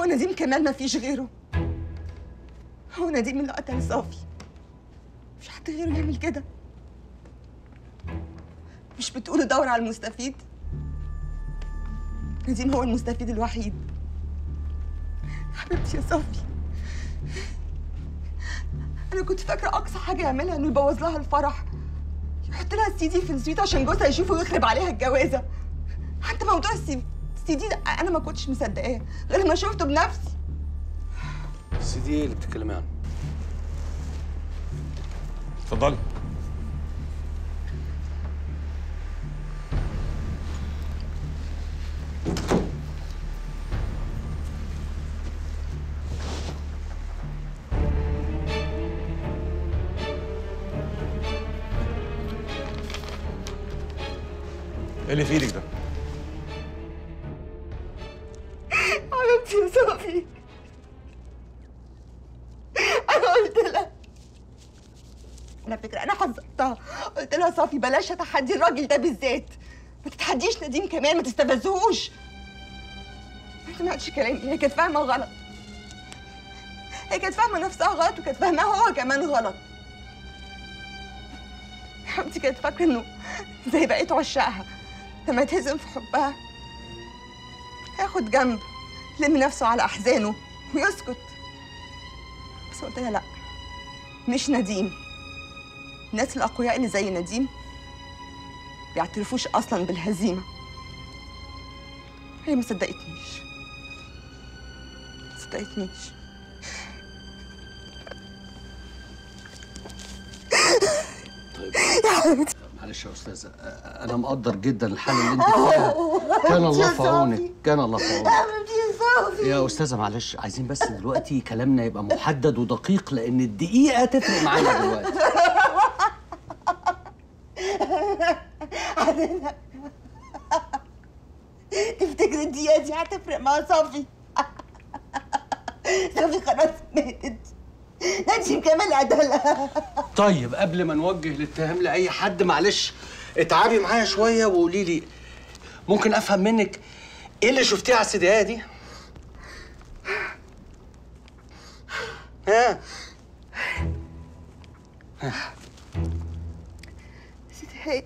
نديم كمال ما فيش غيره هو نديم اللي قتل صافي مش حد غيره يعمل كده مش بتقولوا دور على المستفيد نديم هو المستفيد الوحيد حبيبتي يا صافي انا كنت فاكره اقصى حاجه يعملها انه يبوظ لها الفرح يحط لها السي دي في السويت عشان جوزها يشوفه ويخرب عليها الجوازه حتى موضوع السي السي دي ده انا ما كنتش مصدقاه غير ما شفته بنفسي سيدي ايه اللي بتتكلمي عنه؟ اتفضلي ايه اللي في ايدك ده؟ حبيبتي يا صافي انا قلت لها على فكره انا حذرتها قلت لها صافي بلاش تحدي الراجل ده بالذات ما تتحديش نديم كمان ما تستفزهوش ما سمعتش كلامي هي كانت فاهمه غلط هي كانت فاهمه نفسها غلط وكانت فاهماه هو كمان غلط حبيبتي كانت فاكره انه زي بقيت عشاقها لما يتهزم في حبها هياخد جنب يلم نفسه على احزانه ويسكت بس قلت لها لا مش نديم الناس الاقوياء اللي زي نديم بيعترفوش اصلا بالهزيمه هي ما صدقتنيش ما صدقتنيش طيب يا حبيبتي معلش يا استاذه أ- انا مقدر جدا الحاله اللي انت فيها كان الله في عونك كان الله في عونك حبيبتي يا صافي يا استاذه معلش عايزين بس دلوقتي كلامنا يبقى محدد ودقيق لان الدقيقه تفرق معانا دلوقتي تفتكر الدقيقة دي هتفرق مع صافي صافي خلاص ماتت نديم كمان قتلها طيب قبل ما نوجه الاتهام لاي حد معلش اتعبي معايا شويه وقولي لي ممكن افهم منك ايه اللي شفتيه على السيديات دي ها سيدي هي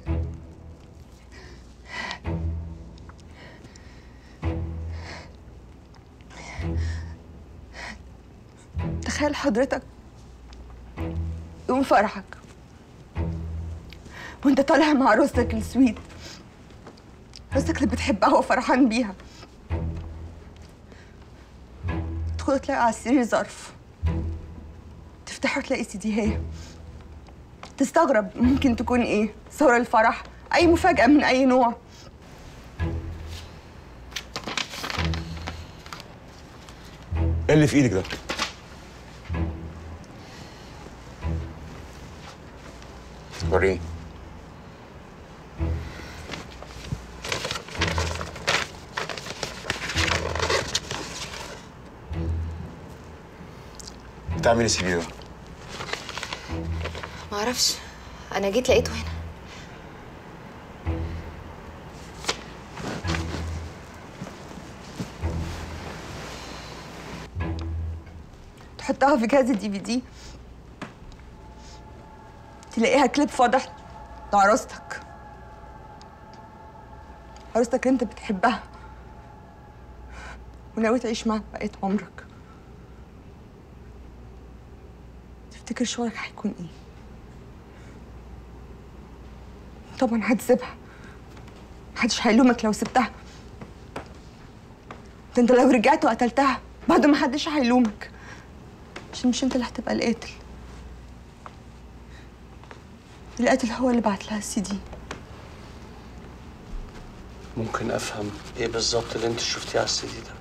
تخيل حضرتك يوم فرحك وانت طالع مع عروستك السويت عروستك اللي بتحبها وفرحان بيها تدخل تلاقي على السرير ظرف تفتحه تلاقي سيدي هي تستغرب ممكن تكون ايه صورة الفرح اي مفاجأة من اي نوع ايه اللي في ايدك ده؟ وريني بتعمل ايه سيدي ده؟ معرفش انا جيت لقيته هنا تحطها في جهاز الدي في دي تلاقيها كليب فاضح لعروستك عروستك اللي انت بتحبها وناوي تعيش معاها بقية عمرك تفتكر شعورك هيكون ايه؟ طبعا هتسيبها محدش هيلومك لو سبتها ده انت لو رجعت وقتلتها برضه محدش هيلومك عشان مش انت اللي هتبقى القاتل القاتل هو اللي بعت لها السي دي ممكن افهم ايه بالظبط اللي انت شفتيه على السي دي ده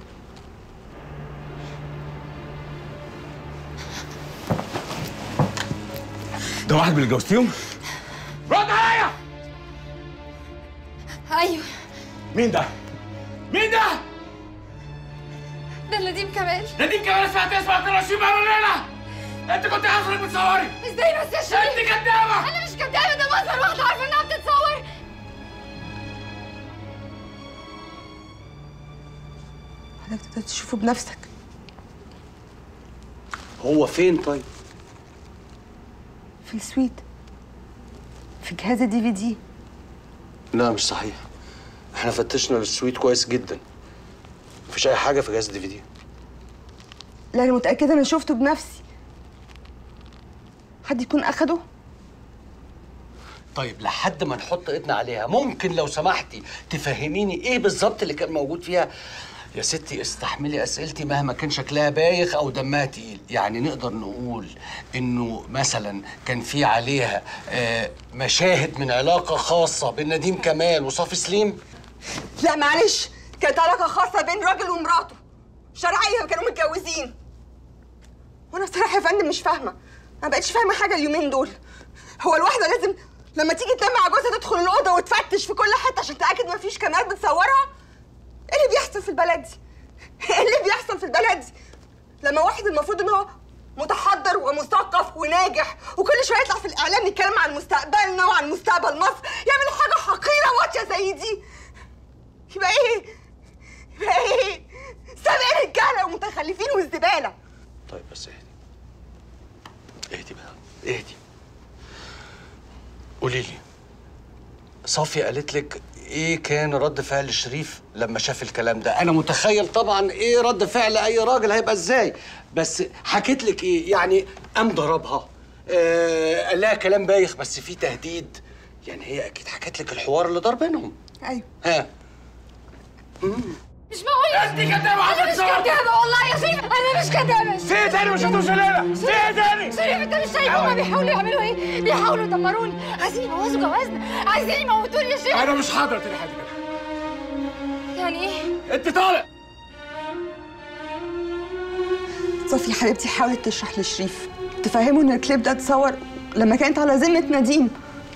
ده واحد من اللي جوزتيهم؟ رد عليا! ايوه مين ده؟ مين ده؟ ده نديم كمال نديم كمان سمعت اسمك رشيد مرة انت كنت حاصلك بتصوري ازاي بس يا شريف انت كدابة انا مش كدابه ده منظر واحده عارفه انها بتتصور حضرتك تقدر تشوفه بنفسك هو فين طيب في السويت في جهاز الدي في دي لا مش صحيح احنا فتشنا السويت كويس جدا مفيش اي حاجه في جهاز الدي في دي لا انا متاكده انا شفته بنفسي حد يكون اخده طيب لحد ما نحط ايدنا عليها ممكن لو سمحتي تفهميني ايه بالظبط اللي كان موجود فيها يا ستي استحملي اسئلتي مهما كان شكلها بايخ او دمها تقيل يعني نقدر نقول انه مثلا كان في عليها آه، مشاهد من علاقه خاصه بين نديم كمال وصافي سليم لا معلش كانت علاقه خاصه بين راجل ومراته شرعيه كانوا متجوزين وانا بصراحه يا فندم مش فاهمه ما بقتش فاهمه حاجه اليومين دول هو الواحده لازم لما تيجي تنام مع جوزها تدخل الاوضه وتفتش في كل حته عشان تاكد ما فيش كاميرات بتصورها ايه اللي بيحصل في البلد دي ايه اللي بيحصل في البلد دي لما واحد المفروض ان هو متحضر ومثقف وناجح وكل شويه يطلع في الاعلام يتكلم عن مستقبلنا وعن مستقبل مصر يعمل حاجه حقيره واطيه زي دي يبقى ايه يبقى ايه سابق رجاله ومتخلفين والزباله طيب بس اهدي اهدي بقى اهدي قولي لي صافية قالت لك ايه كان رد فعل شريف لما شاف الكلام ده انا متخيل طبعا ايه رد فعل اي راجل هيبقى ازاي بس حكيت لك ايه يعني قام ضربها آه قال لها كلام بايخ بس فيه تهديد يعني هي اكيد حكت لك الحوار اللي دار بينهم ايوه ها مش معقول انت كدابه انا مش كدابه والله يا شريف انا مش كدابه في ايه تاني مش هتوصل هنا في ايه تاني شريف انت مش شايف هما بيحاولوا يعملوا ايه؟ بيحاولوا يدمروني عايزين يبوظوا جوازنا عايزين يموتوني يا شريف انا مش حاضر تاني حاجه كده يعني ايه؟ انت طالع صافي حبيبتي حاولت تشرح لشريف تفهمه ان الكليب ده اتصور لما كانت على ذمه نديم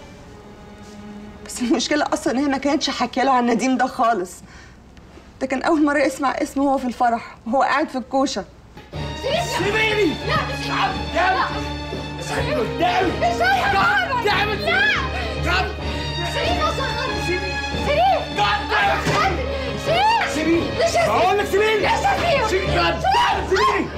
بس المشكله اصلا ان هي ما كانتش حكي له عن نديم ده خالص ده كان اول مره يسمع اسمه وهو في الفرح وهو قاعد في الكوشه شريف سيبيني لا مش قدامي اسحبي قدامي مش شايف قدامي لا قدامي شريف اصلا شريف شريف قدامي شريف سيبيني مش هسيب بقول لك سيبيني مش هسيب سيبيني قدامي سيبيني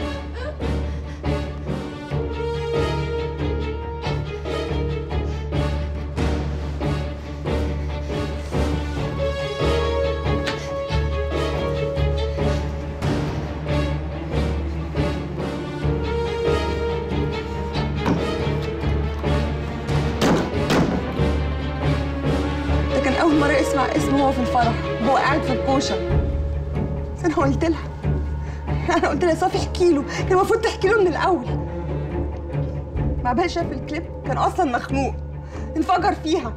ده كان اول مره يسمع اسمه وهو في الفرح وهو قاعد في الكوشه بس انا قلت لها انا قلت لها صافي احكي له كان المفروض تحكي له من الاول مع بال شاف الكليب كان اصلا مخنوق انفجر فيها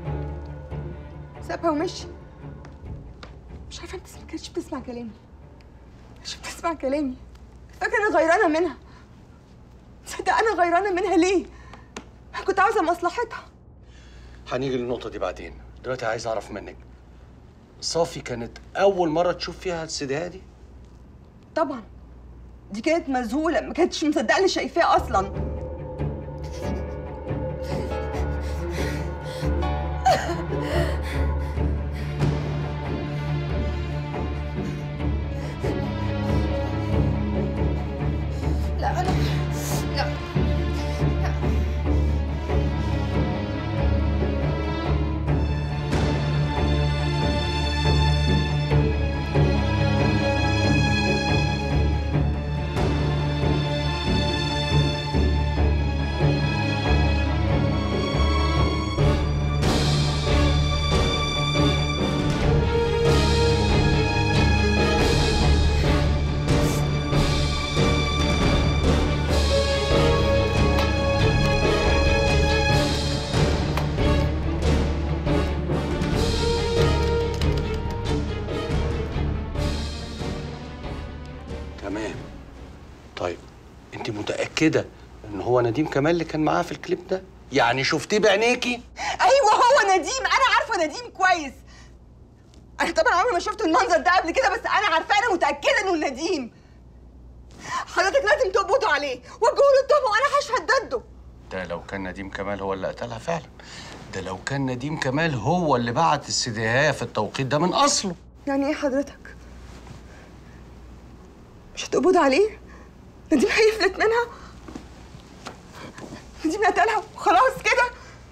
سابها ومشي مش عارفه انت ما كانتش بتسمع كلامي مش بتسمع كلامي فاكره انا غيرانه منها تصدق انا غيرانه منها ليه كنت عاوزه مصلحتها هنيجي للنقطة دي بعدين دلوقتي عايز أعرف منك صافي كانت أول مرة تشوف فيها السيديهات دي طبعا دي كانت مذهوله ما كانتش مصدقه اللي شايفاه اصلا لا انا لا تمام طيب أنت متأكدة إن هو نديم كمال اللي كان معاها في الكليب ده؟ يعني شفتيه بعينيكي؟ ايوه هو نديم انا عارفه نديم كويس انا طبعا عمري ما شفت المنظر ده قبل كده بس انا عارفاه انا متاكده انه نديم حضرتك لازم تقبضوا عليه وجهوا له التهمه وانا هشهد ضده ده لو كان نديم كمال هو اللي قتلها فعلا ده لو كان نديم كمال هو اللي بعت السيديهات في التوقيت ده من أصله يعني ايه حضرتك مش هتقبضوا عليه نديم هيفلت منها نديم قتلها وخلاص كده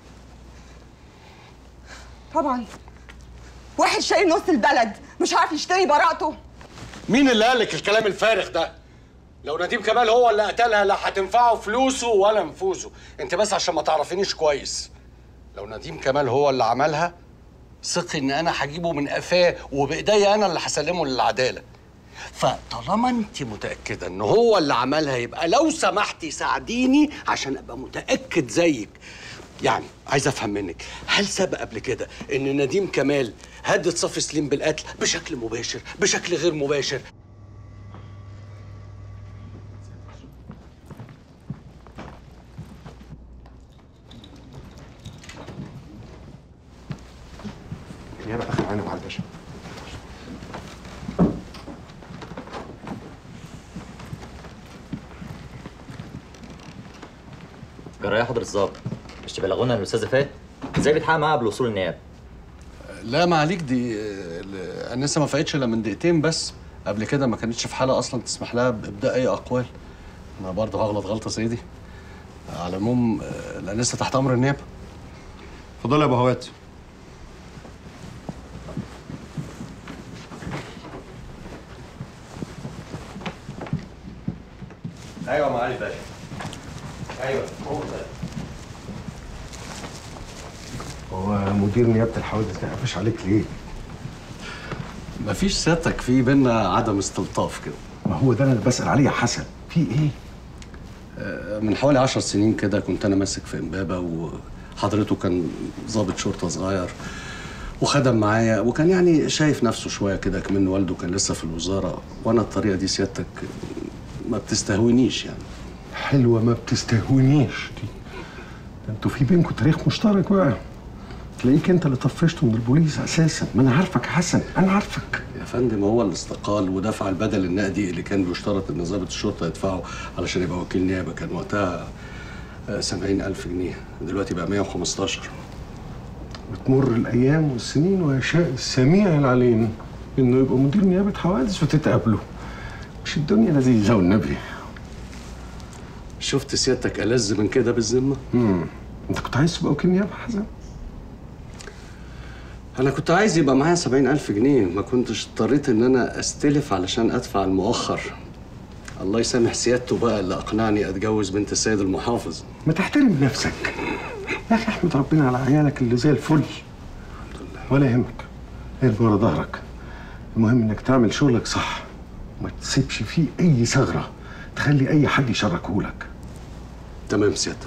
طبعا واحد شايل نص البلد مش عارف يشتري براءته مين اللي قال لك الكلام الفارغ ده؟ لو نديم كمال هو اللي قتلها لا هتنفعه فلوسه ولا نفوذه، انت بس عشان ما تعرفينيش كويس. لو نديم كمال هو اللي عملها ثقي ان انا هجيبه من قفاه وبايديا انا اللي هسلمه للعداله. فطالما انت متاكده ان هو اللي عملها يبقى لو سمحتي ساعديني عشان ابقى متاكد زيك. يعني عايز افهم منك هل سبق قبل كده ان نديم كمال هدد صفي سليم بالقتل بشكل مباشر بشكل غير مباشر النيابه اخر عينه على الباشا جرى يا حضرة الظابط مش تبلغونا ان الاستاذه فات ازاي بيتحقق معاها قبل وصول النيابه لا ما عليك دي آه، انسه ما فاتش الا من دقيقتين بس قبل كده ما كانتش في حاله اصلا تسمح لها بابداء اي اقوال انا برضه هغلط غلطه زي دي على العموم آه، الانسه تحت امر النيابه اتفضل يا ابو هوات ايوه معالي الباشا ايوه هو مدير نيابه الحوادث ده قفش عليك ليه؟ مفيش سيادتك في بينا عدم استلطاف كده ما هو ده انا اللي بسال عليه يا حسن في ايه؟ من حوالي عشر سنين كده كنت انا ماسك في امبابه وحضرته كان ضابط شرطه صغير وخدم معايا وكان يعني شايف نفسه شويه كده كمان والده كان لسه في الوزاره وانا الطريقه دي سيادتك ما بتستهونيش يعني حلوه ما بتستهونيش دي ده انتوا في بينكم تاريخ مشترك بقى تلاقيك انت اللي طفشته من البوليس اساسا ما انا عارفك يا حسن انا عارفك يا فندم هو اللي استقال ودفع البدل النقدي اللي كان بيشترط ان ضابط الشرطه يدفعه علشان يبقى وكيل نيابه كان وقتها سبعين ألف جنيه دلوقتي بقى 115 بتمر الايام والسنين ويشاء السميع العليم انه يبقى مدير نيابه حوادث وتتقابلوا مش الدنيا لذيذه والنبي شفت سيادتك ألذ من كده بالذمه امم انت كنت عايز تبقى وكيل نيابه يا حسن انا كنت عايز يبقى معايا سبعين ألف جنيه ما كنتش اضطريت ان انا استلف علشان ادفع المؤخر الله يسامح سيادته بقى اللي اقنعني اتجوز بنت السيد المحافظ ما تحترم نفسك يا اخي احمد ربنا على عيالك اللي زي الفل ولا يهمك ارمي ورا ظهرك المهم انك تعمل شغلك صح وما تسيبش فيه اي ثغره تخلي اي حد يشاركهولك تمام سيادتك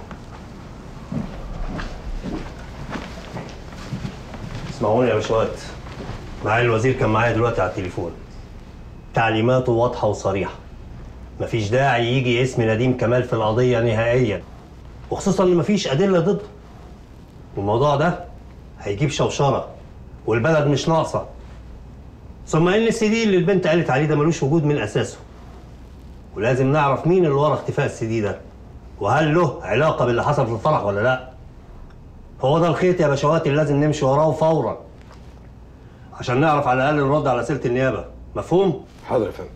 اسمعوني يا باشوات معالي الوزير كان معايا دلوقتي على التليفون تعليماته واضحة وصريحة مفيش داعي يجي اسم نديم كمال في القضية نهائيا وخصوصا ان مفيش أدلة ضده والموضوع ده هيجيب شوشرة والبلد مش ناقصة ثم ان السي دي اللي البنت قالت عليه ده ملوش وجود من اساسه ولازم نعرف مين اللي ورا اختفاء السي دي ده وهل له علاقة باللي حصل في الفرح ولا لا هو ده الخيط يا باشوات اللي لازم نمشي وراه فورا عشان نعرف على الاقل نرد على سيره النيابه مفهوم حاضر يا فندم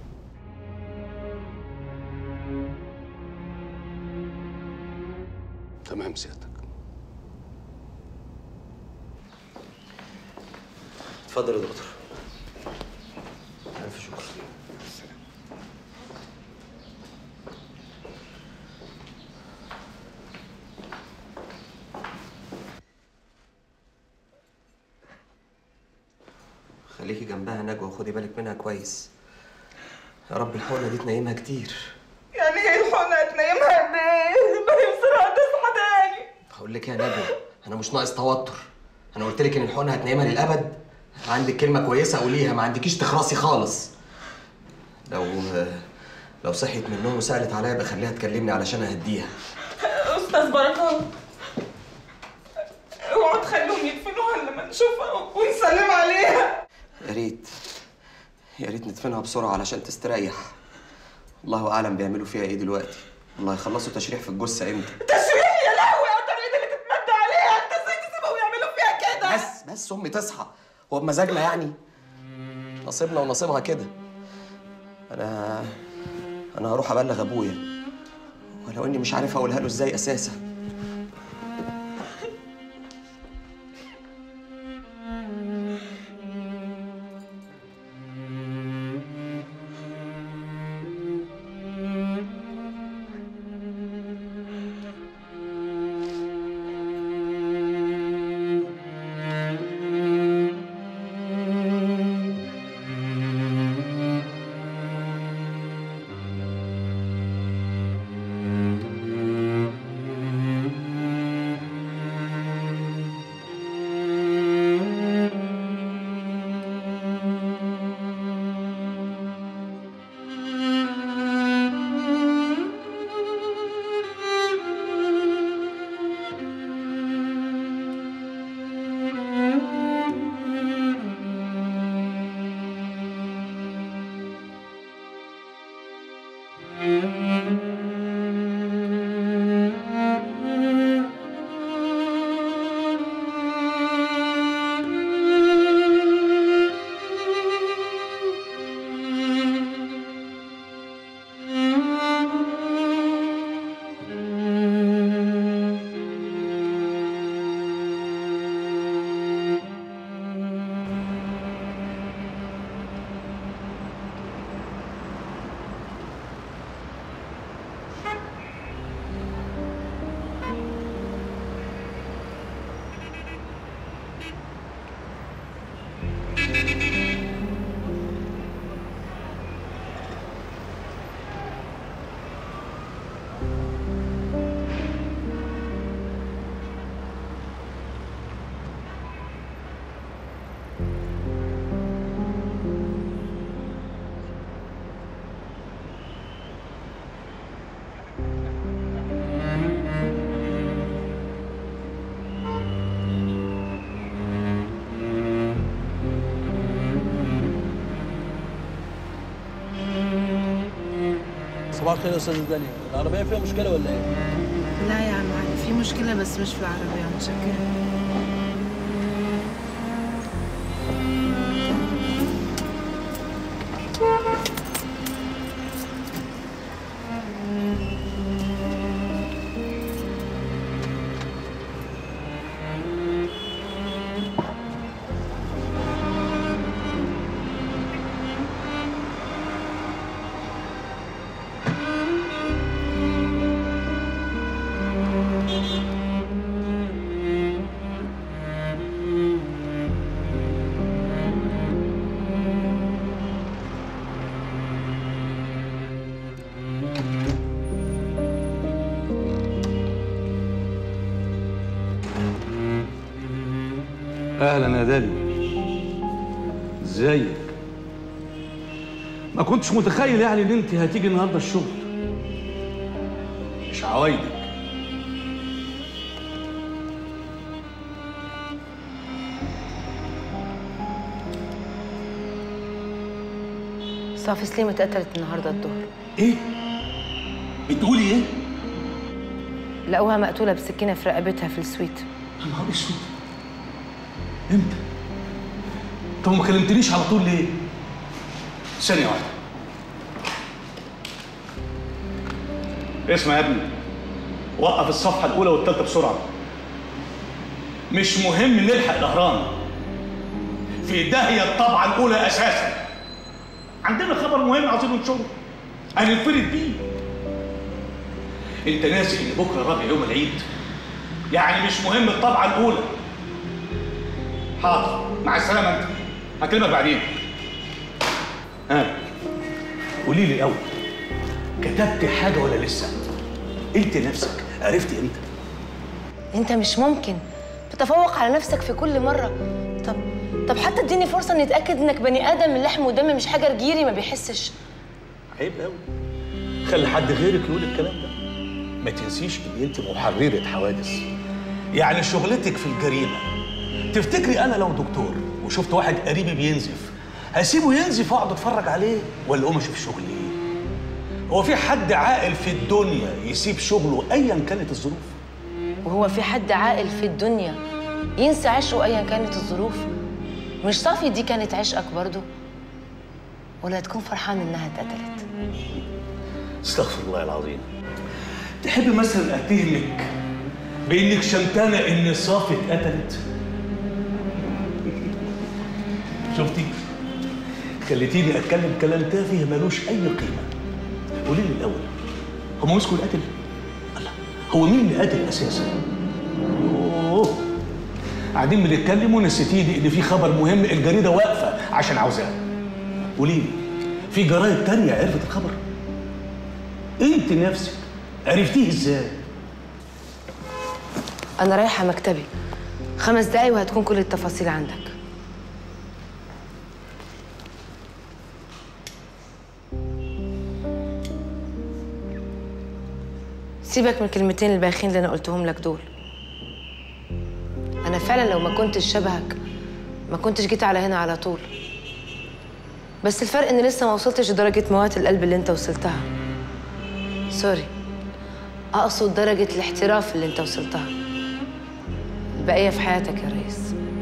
تمام سيادتك اتفضل يا دكتور الف شكر خليكي جنبها نجوى وخدي بالك منها كويس يا رب الحقنة دي تنيمها كتير يعني ايه الحقنة هتنيمها قد ايه؟ ما هي بسرعة تصحى تاني هقول لك إيه يا نجوى انا مش ناقص توتر انا قلت لك ان الحقنة هتنيمها للابد عندك كلمة كويسة قوليها ما عندكيش تخرصي خالص لو لو صحيت من النوم وسألت عليا بخليها تكلمني علشان اهديها أستاذ بركات اوعوا تخليهم يدفنوها لما نشوفها ونسلم عليها يا ريت يا ريت ندفنها بسرعة علشان تستريح الله أعلم بيعملوا فيها إيه دلوقتي الله يخلصوا تشريح في الجثة إمتى تشريح يا لهوي يا ترى ايه اللي تتمد عليها انت ازاي تسيبهم يعملوا فيها كده بس بس امي تصحى هو بمزاجنا يعني نصيبنا ونصيبها كده انا انا هروح ابلغ ابويا ولو اني مش عارف اقولها له ازاي اساسا صباح الخير يا استاذ داليا العربيه فيها مشكله ولا ايه لا يا عم علي في مشكلة بس مش في العربية متشكرة اهلا يا دالي ازيك ما كنتش متخيل يعني ان انت هتيجي النهارده الشغل مش عوايدك صافي سليم اتقتلت النهاردة الظهر ايه بتقولي ايه لقوها مقتولة بسكينة في رقبتها في السويت يا نهار اسود امتى طب ما كلمتنيش على طول ليه ثانيه واحده اسمع يا ابني وقف الصفحه الاولى والثالثه بسرعه مش مهم نلحق الاهرام في داهيه الطبعه الاولى اساسا عندنا خبر مهم عايزين ننشره هننفرد بيه انت ناسي ان بكره رابع يوم العيد يعني مش مهم الطبعه الاولى حاضر مع السلامه انت هكلمك بعدين ها قولي لي الاول كتبت حاجه ولا لسه انت نفسك عرفت امتى انت مش ممكن تتفوق على نفسك في كل مرة طب طب حتى اديني فرصة اني اتأكد انك بني آدم من لحم ودم مش حجر جيري ما بيحسش عيب قوي خلي حد غيرك يقول الكلام ده ما تنسيش ان انت محرره حوادث يعني شغلتك في الجريمه تفتكري انا لو دكتور وشفت واحد قريبي بينزف هسيبه ينزف واقعد اتفرج عليه ولا اقوم اشوف شغلي ايه هو في حد عاقل في الدنيا يسيب شغله ايا كانت الظروف وهو في حد عاقل في الدنيا ينسى عشقه ايا كانت الظروف مش صافي دي كانت عشقك برضو ولا تكون فرحان انها اتقتلت استغفر الله العظيم تحب مثلا اتهمك بانك شمتانه ان صافي اتقتلت شفتي خليتيني اتكلم كلام تافه ملوش اي قيمه قولي لي الاول هم مسكوا القاتل الله هو مين اللي قاتل اساسا اوه قاعدين بنتكلم ونسيتيني ان في خبر مهم الجريده واقفه عشان عاوزاه قولي لي في جرايد تانية عرفت الخبر انت نفسك عرفتيه ازاي انا رايحه مكتبي خمس دقايق وهتكون كل التفاصيل عندك سيبك من الكلمتين البايخين اللي انا قلتهم لك دول انا فعلا لو ما كنتش شبهك ما كنتش جيت على هنا على طول بس الفرق ان لسه ما وصلتش لدرجه موات القلب اللي انت وصلتها سوري اقصد درجه الاحتراف اللي انت وصلتها البقيه في حياتك يا ريس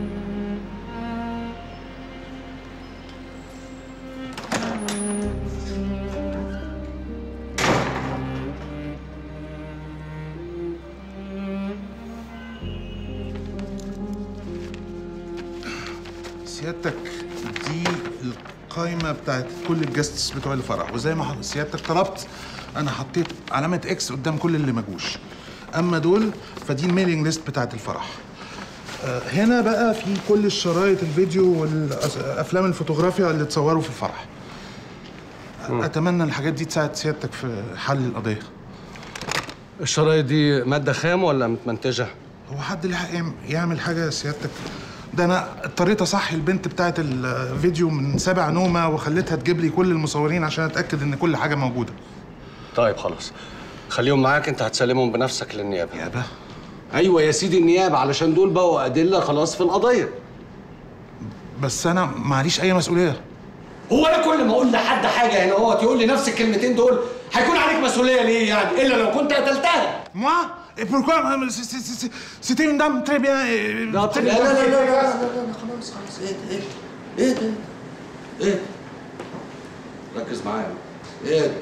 سيادتك دي القائمة بتاعت كل الجاستس بتوع الفرح وزي ما حضرتك سيادتك طلبت أنا حطيت علامة إكس قدام كل اللي ما جوش أما دول فدي الميلينج ليست بتاعت الفرح آه، هنا بقى في كل الشرايط الفيديو والأفلام الفوتوغرافيا اللي اتصوروا في الفرح أتمنى الحاجات دي تساعد سيادتك في حل القضية الشرايط دي ماده خام ولا متمنتجه هو حد لحق يعم- يعمل حاجة سيادتك ده أنا اضطريت أصحي البنت بتاعت الفيديو من سابع نومة وخليتها تجيب لي كل المصورين عشان أتأكد إن كل حاجة موجودة طيب خلاص خليهم معاك انت هتسلمهم بنفسك للنيابه نيابه ايوه يا سيدي النيابه علشان دول بقوا ادله خلاص في القضيه بس أنا معليش أي مسؤولية هو انا كل ما اقول لحد حاجه هنا هو تقول لي نفس الكلمتين دول هيكون عليك مسؤوليه ليه يعني الا لو كنت قتلتها Moi Et pourquoi euh, c'est- c'est- c'est- C'était une dame très bien. et- لا très لا bien. لا لا لا لا خلاص خلاص ايه ده ايه ده ايه ده ركز معايا ايه ده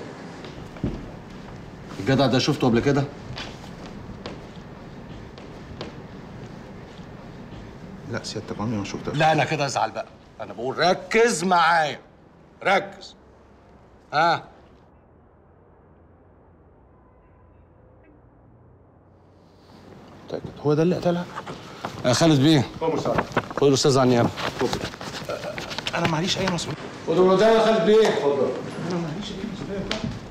الجدع ده شفته قبل كده لا سيادتك عمري ما شفتها لا انا كده ازعل بقى انا بقول ركز معايا ركز ها متأكد هو ده اللي قتلها؟ يا خالد بيه هو مساعد خد الاستاذ على النيابه أنا معليش أي مسؤولية خد الوداع يا خالد بيه اتفضل أنا معليش أي مسؤولية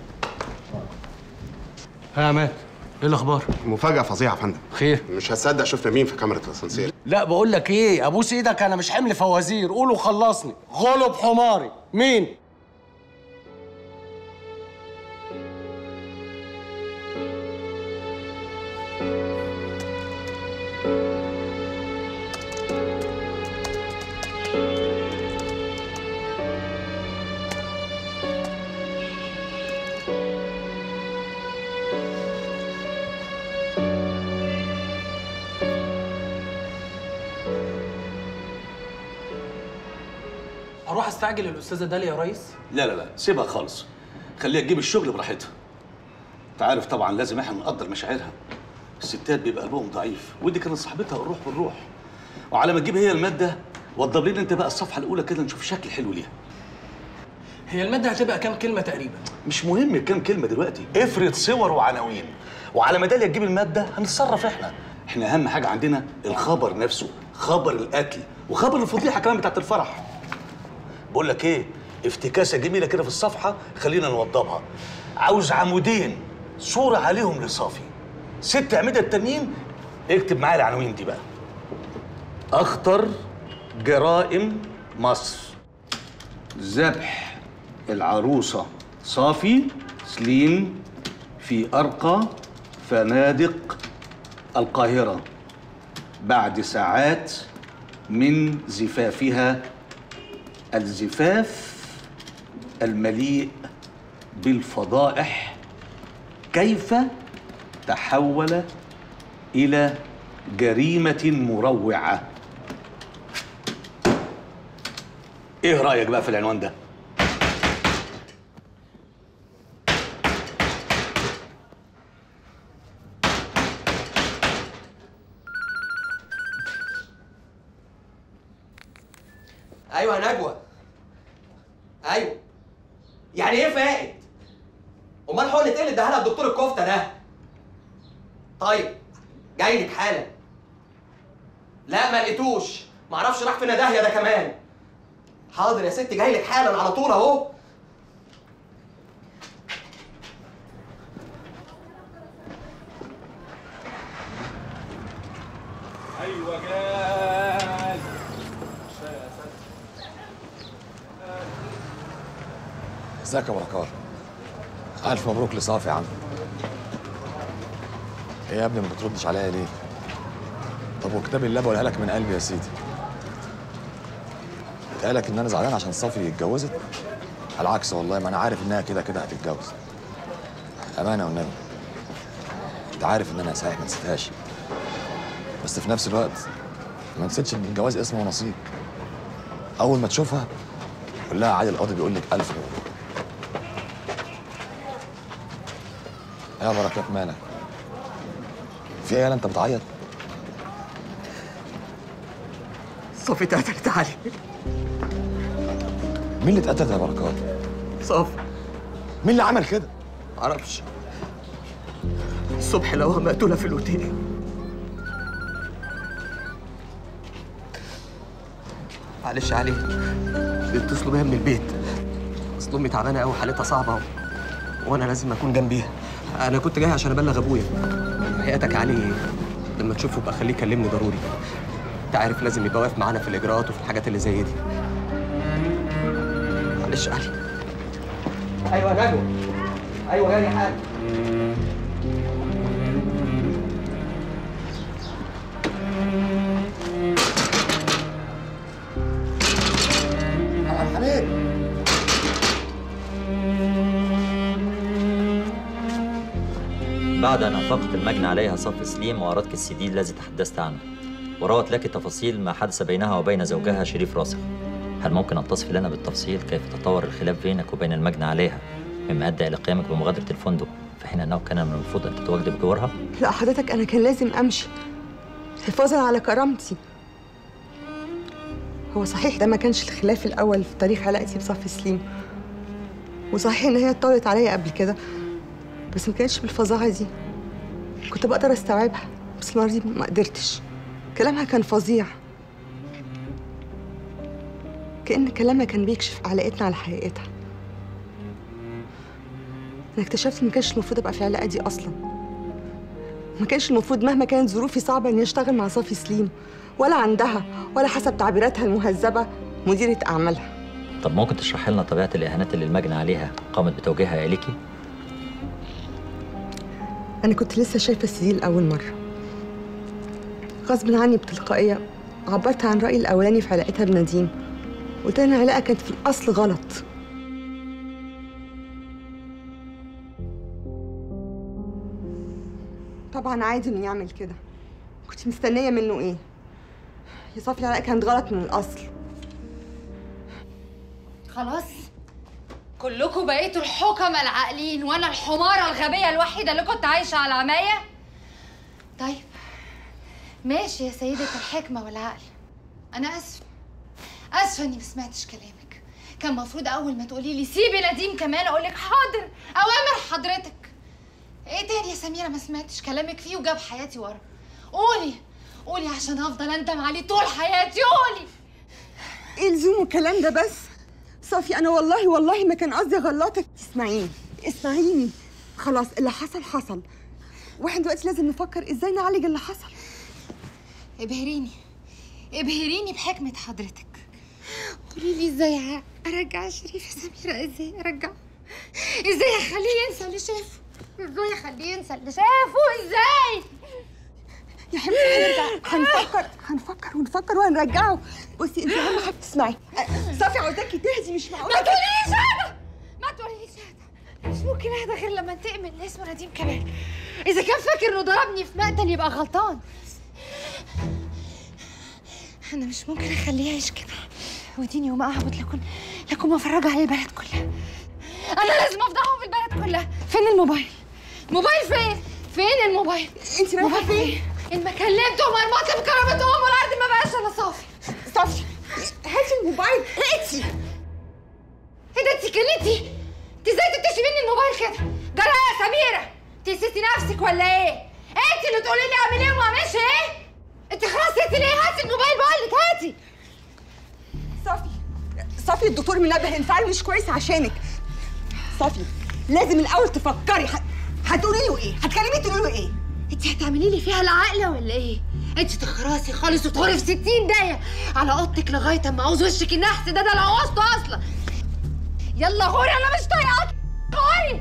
ها يا عماد ايه الاخبار مفاجأة فظيعة يا فندم خير مش هتصدق شفنا مين في كاميرا الاسانسير لا بقول لك ايه ابوس ايدك انا مش حمل فوازير قوله خلصني غلب حماري مين اروح استعجل الاستاذه داليا يا ريس لا لا لا سيبها خالص خليها تجيب الشغل براحتها انت عارف طبعا لازم احنا نقدر مشاعرها الستات بيبقى قلبهم ضعيف ودي كانت صاحبتها الروح بالروح وعلى ما تجيب هي الماده وضب لنا انت بقى الصفحه الاولى كده نشوف شكل حلو ليها هي الماده هتبقى كام كلمه تقريبا مش مهم كام كلمه دلوقتي افرض صور وعناوين وعلى ما داليا تجيب الماده هنتصرف احنا احنا اهم حاجه عندنا الخبر نفسه خبر القتل وخبر الفضيحه كمان بتاعت الفرح بقول لك ايه افتكاسه جميله كده في الصفحه خلينا نوضبها عاوز عمودين صوره عليهم لصافي ست اعمده التانيين اكتب معايا العناوين دي بقى اخطر جرائم مصر ذبح العروسه صافي سليم في ارقى فنادق القاهره بعد ساعات من زفافها الزفاف المليء بالفضائح كيف تحول الى جريمه مروعه ايه رايك بقى في العنوان ده ايوه يا نجوى ايوه يعني ايه فائد امال حقنه ايه اللي اداها لها الدكتور الكفته ده طيب جاي لك حالا لا ما لقيتوش ما اعرفش راح فين داهيه ده كمان حاضر يا ستي جاي لك حالا على طول اهو ايوه جاي ازيك يا بركات الف مبروك لصافي يا عم ايه يا ابني ما بتردش عليا ليه طب وكتاب الله بقولها لك من قلبي يا سيدي قالك ان انا زعلان عشان صافي اتجوزت على العكس والله ما انا عارف انها كده كده هتتجوز امانه والنبي انت عارف ان انا صحيح ما نسيتهاش بس في نفس الوقت ما نسيتش ان الجواز اسمه ونصيب اول ما تشوفها قول لها عادل القاضي بيقول لك الف مبروك يا بركات مالك في ايه يالا انت بتعيط صافي اتقتلت علي مين اللي اتقتل يا بركات صافي مين اللي عمل كده معرفش الصبح لقوها مقتوله في الاوتيل معلش يا علي بيتصلوا بيها من البيت اصل امي تعبانه قوي حالتها صعبه وانا لازم اكون جنبيها انا كنت جاي عشان ابلغ ابويا حياتك يا علي لما تشوفه بقى خليه يكلمني ضروري انت عارف لازم يبقى واقف معانا في الاجراءات وفي الحاجات اللي زي دي معلش يا علي ايوه يا نجوى ايوه جاي حاجه حميد بعد أن أنفقت المجني عليها صف سليم وأردت السي دي الذي تحدثت عنه وروت لك تفاصيل ما حدث بينها وبين زوجها شريف راسخ هل ممكن أن تصف لنا بالتفصيل كيف تطور الخلاف بينك وبين المجني عليها مما أدى إلى قيامك بمغادرة الفندق في حين أنه كان من المفروض أن تتواجد بجوارها؟ لا حضرتك انا كان لازم امشي حفاظا على كرامتي هو صحيح ده ما كانش الخلاف الاول في تاريخ علاقتي بصفي سليم وصحيح ان هي اتطورت عليا قبل كده بس ما كانتش بالفظاعه دي كنت بقدر استوعبها بس المره دي ما قدرتش كلامها كان فظيع كأن كلامها كان بيكشف علاقتنا على حقيقتها انا اكتشفت ان ما كانش المفروض ابقى في العلاقه دي اصلا ما كانش المفروض مهما كانت ظروفي صعبه اني اشتغل مع صافي سليم ولا عندها ولا حسب تعبيراتها المهذبه مديره اعمالها طب ممكن تشرح لنا طبيعة الإهانات اللي المجني عليها قامت بتوجيهها إليكي؟ انا كنت لسه شايفه السي لاول مره غصب عني بتلقائيه عبرت عن رايي الاولاني في علاقتها بنديم قلت لها ان العلاقه كانت في الاصل غلط طبعا عادي انه يعمل كده كنت مستنيه منه ايه يا صافي العلاقه كانت غلط من الاصل خلاص كلكم بقيتوا الحكمة العاقلين وانا الحمارة الغبية الوحيدة اللي كنت عايشة على عماية طيب ماشي يا سيدة الحكمة والعقل انا اسفة اسفة اني ما سمعتش كلامك كان المفروض اول ما تقولي لي سيبي نديم كمان اقول لك حاضر اوامر حضرتك ايه تاني يا سميرة ما سمعتش كلامك فيه وجاب حياتي ورا قولي قولي عشان افضل اندم عليه طول حياتي قولي ايه لزوم الكلام ده بس صافي انا والله والله ما كان قصدي اغلطك اسمعيني اسمعيني خلاص اللي حصل حصل واحنا دلوقتي لازم نفكر ازاي نعالج اللي حصل ابهريني ابهريني بحكمة حضرتك قولي لي ازاي ارجع شريف يا سميرة ازاي ارجع ازاي اخليه ينسى اللي شافه ازاي اخليه ينسى اللي شافه ازاي يا حبيبتي هنرجع هنفكر هنفكر ونفكر وهنرجعه بصي انت اهم حاجه تسمعي أه، صافي عاوزاكي تهدي مش معقول ما تقوليليش هذا ما تقوليليش هذا مش ممكن اهدى غير لما انتقم من اللي اسمه نديم كمان اذا كان فاكر انه ضربني في مقتل يبقى غلطان انا مش ممكن اخليه يعيش كده وديني وما اعبد لكن لكن مفرجة على البلد كلها انا لازم افضحهم في البلد كلها فين الموبايل موبايل فين فين الموبايل انت رايحه فين ان ما كلمته مرمطه بكرامتهم والارض ما بقاش الا صافي صافي هاتي الموبايل ائتي ايه ده انت كلتي انت ازاي تكتشفي مني الموبايل كده ده لا يا سميره انت نسيتي نفسك ولا ايه انت اللي تقولي لي اعمل ايه وما اعملش ايه انت خلاص نسيتي ليه هاتي الموبايل بقول لك هاتي صافي صافي الدكتور منبه انفعال مش كويس عشانك صافي لازم الاول تفكري ه- هتقولي له ايه هتكلمي تقولي له ايه انت هتعملي لي فيها العقله ولا ايه انت تخرسي خالص وتغري في 60 دقيقه على اوضتك لغايه اما عاوز وشك النحس ده ده لو عوزته اصلا يلا غوري انا مش طايقاك غوري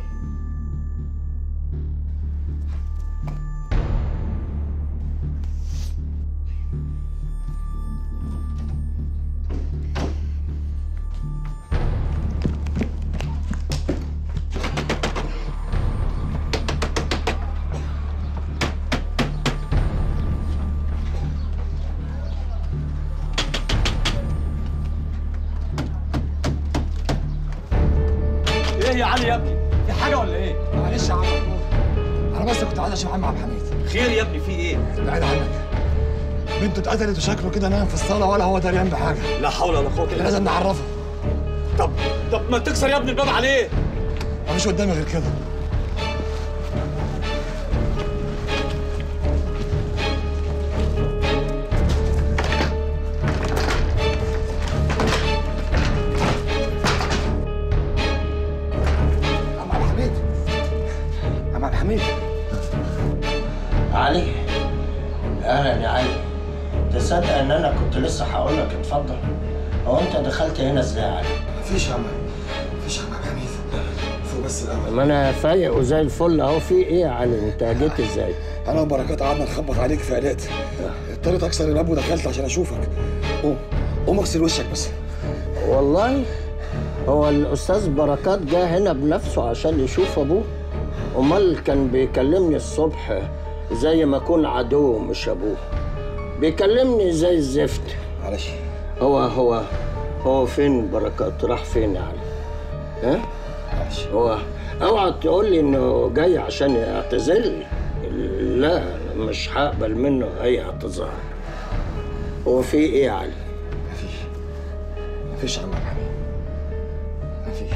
ايه يا علي يا ابني في حاجه ولا ايه معلش يا عم محمود انا بس كنت عايز اشوف عم عبد الحميد خير يا ابني في ايه بعيد عنك بنته اتقتلت وشكله كده نايم في الصاله ولا هو دريان بحاجه لا حول ولا قوه الا لازم بالله نعرفه طب طب ما تكسر يا ابني الباب عليه مفيش قدامي غير كده عم عبد الحميد عم عبد الحميد علي اهلا يا علي تصدق ان انا كنت لسه هقول لك اتفضل هو انت دخلت هنا ازاي يا علي مفيش يا عم مفيش يا عم عبد الحميد فوق بس الاول ما انا فايق وزي الفل اهو في ايه يا علي انت جيت ازاي انا وبركات قعدنا نخبط عليك في عيادات اضطريت اكسر الباب ودخلت عشان اشوفك قوم قوم اغسل وشك بس والله هو الاستاذ بركات جه هنا بنفسه عشان يشوف ابوه امال كان بيكلمني الصبح زي ما اكون عدو مش ابوه بيكلمني زي الزفت معلش هو هو هو فين بركات راح فين يا علي ها معلش هو اوعى تقول لي انه جاي عشان يعتذر لي لا أنا مش هقبل منه اي اعتذار هو في ايه يا علي مفيش مفيش يا عم عبد الحميد مفيش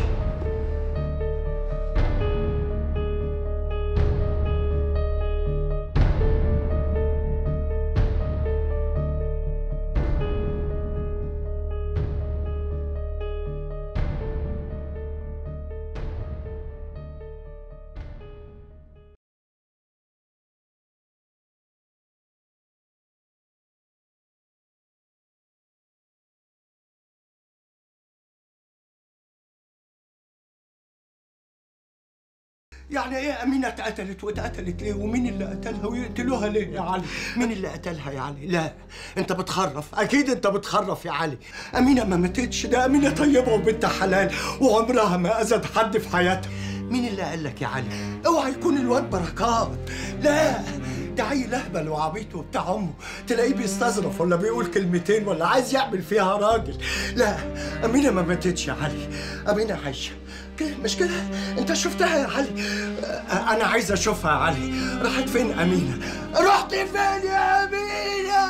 يعني ايه امينه اتقتلت واتقتلت ليه ومين اللي قتلها ويقتلوها ليه يا علي مين اللي قتلها يا علي لا انت بتخرف اكيد انت بتخرف يا علي امينه ما ماتتش ده امينه طيبه وبنت حلال وعمرها ما اذت حد في حياتها مين اللي قال لك يا علي اوعى يكون الواد بركات لا ده عيل اهبل وعبيط وبتاع امه تلاقيه بيستظرف ولا بيقول كلمتين ولا عايز يعمل فيها راجل لا امينه ما ماتتش يا علي امينه عايشه كده مش كده انت شفتها يا علي أ- انا عايز اشوفها يا علي راحت فين امينه رحت فين يا امينه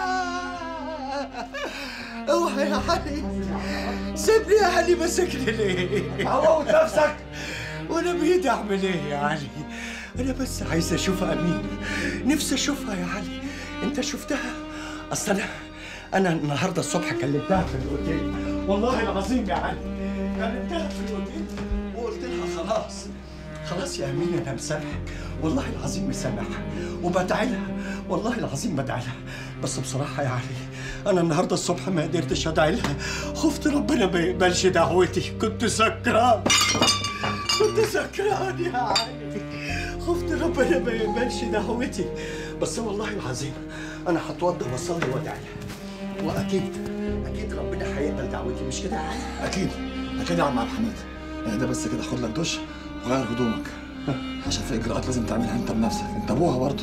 اوعى يا علي سيبني يا علي ماسكني ليه عوض نفسك وانا بايدي اعمل ايه يا علي انا بس عايز اشوف امينه نفسي اشوفها يا علي انت شفتها اصل انا انا النهارده الصبح كلمتها في الاوتيل والله العظيم يا علي كلمتها في الاوتيل وقلت لها خلاص خلاص يا امينه انا مسامحك والله العظيم مسامحها وبدعي لها والله العظيم بدعي لها بس بصراحه يا علي انا النهارده الصبح ما قدرتش ادعي لها خفت ربنا ما يقبلش دعوتي كنت سكران كنت سكران يا علي خفت ربنا ما يقبلش دعوتي بس والله العظيم انا هتوضى واصلي وادعي لها واكيد اكيد ربنا هيقبل دعوتي مش كده يا علي اكيد اكيد يا عم عبد الحميد اهدى بس كده خد لك دش وغير هدومك عشان في اجراءات لازم تعملها انت بنفسك انت ابوها برضه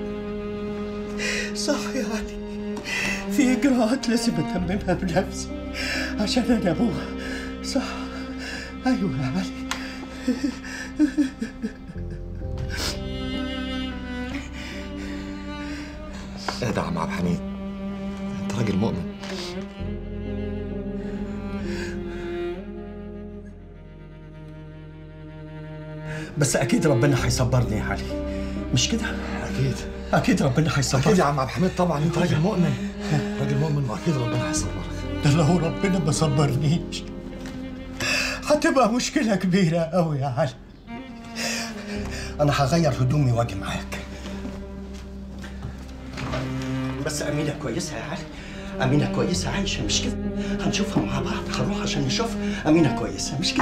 صح يا علي في اجراءات لازم اتممها بنفسي عشان انا ابوها صح ايوه يا علي اهدى يا عم عبد الحميد انت راجل مؤمن بس اكيد ربنا هيصبرني يا علي مش كده اكيد اكيد ربنا هيصبرني اكيد يا عم عبد الحميد طبعا انت راجل مؤمن راجل مؤمن واكيد ربنا هيصبرك ده لو ربنا ما صبرنيش هتبقى مشكلة كبيرة أوي يا علي أنا هغير هدومي وأجي معاك بس أمينة كويسة يا علي أمينة كويسة عايشة مش كده هنشوفها مع بعض هنروح عشان نشوف أمينة كويسة مش كده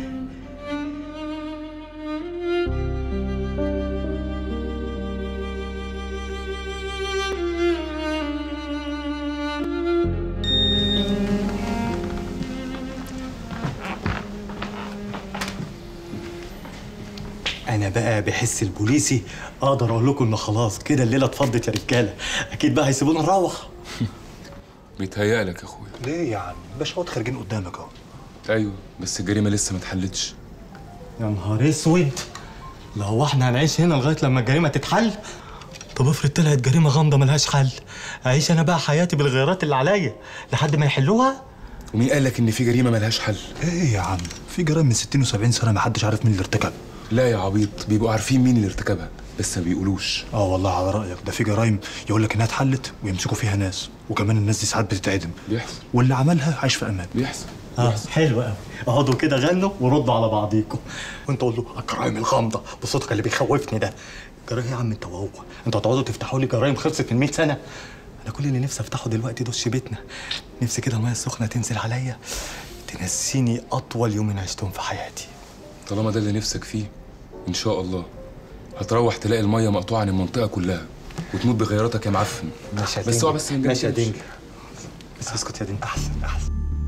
انا بقى بحس البوليسي اقدر اقول لكم ان خلاص كده الليله اتفضت يا رجاله اكيد بقى هيسيبونا نروح بيتهيألك يا اخويا ليه يا عم باشا خارجين قدامك اهو ايوه بس الجريمه لسه ما اتحلتش يا نهار اسود لا هو احنا هنعيش هنا لغايه لما الجريمه تتحل طب افرض طلعت جريمه غامضه ملهاش حل اعيش انا بقى حياتي بالغيرات اللي عليا لحد ما يحلوها ومين قال لك ان في جريمه ملهاش حل ايه يا عم في جرائم من 60 و70 سنه ما حدش عارف مين اللي ارتكب لا يا عبيط بيبقوا عارفين مين اللي ارتكبها بس ما بيقولوش اه والله على رايك ده في جرائم يقول لك انها اتحلت ويمسكوا فيها ناس وكمان الناس دي ساعات بتتعدم بيحصل واللي عملها عايش في امان بيحصل اه حلو قوي اقعدوا كده غنوا وردوا على بعضيكم وانت قول له الجرايم الغامضه بصوتك اللي بيخوفني ده جرايم يا عم انت وهو انتوا هتقعدوا تفتحوا لي جرايم خلصت من 100 سنه انا كل اللي نفسي افتحه دلوقتي دش بيتنا نفسي كده الميه السخنه تنزل عليا تنسيني اطول يومين عشتهم في حياتي طالما ده اللي نفسك فيه ان شاء الله هتروح تلاقي الميه مقطوعه عن المنطقه كلها وتموت بغيراتك يا معفن ماشي يا بس دينجل. اوعى بس ماشي يا دينجل بس اسكت يا دينجل احسن احسن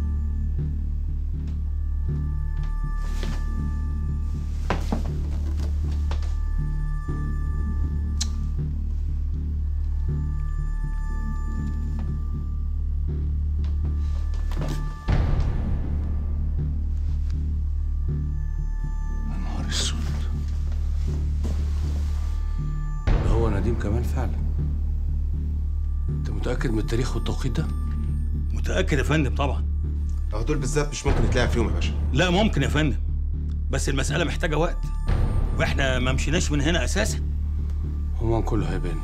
يا نهار اسود ده هو نديم كمال فعلا انت متاكد من التاريخ والتوقيت ده متأكد يا فندم طبعا اه دول بالذات مش ممكن يتلعب فيهم يا باشا لا ممكن يا فندم بس المسألة محتاجة وقت واحنا ما مشيناش من هنا أساسا هو كله هيبان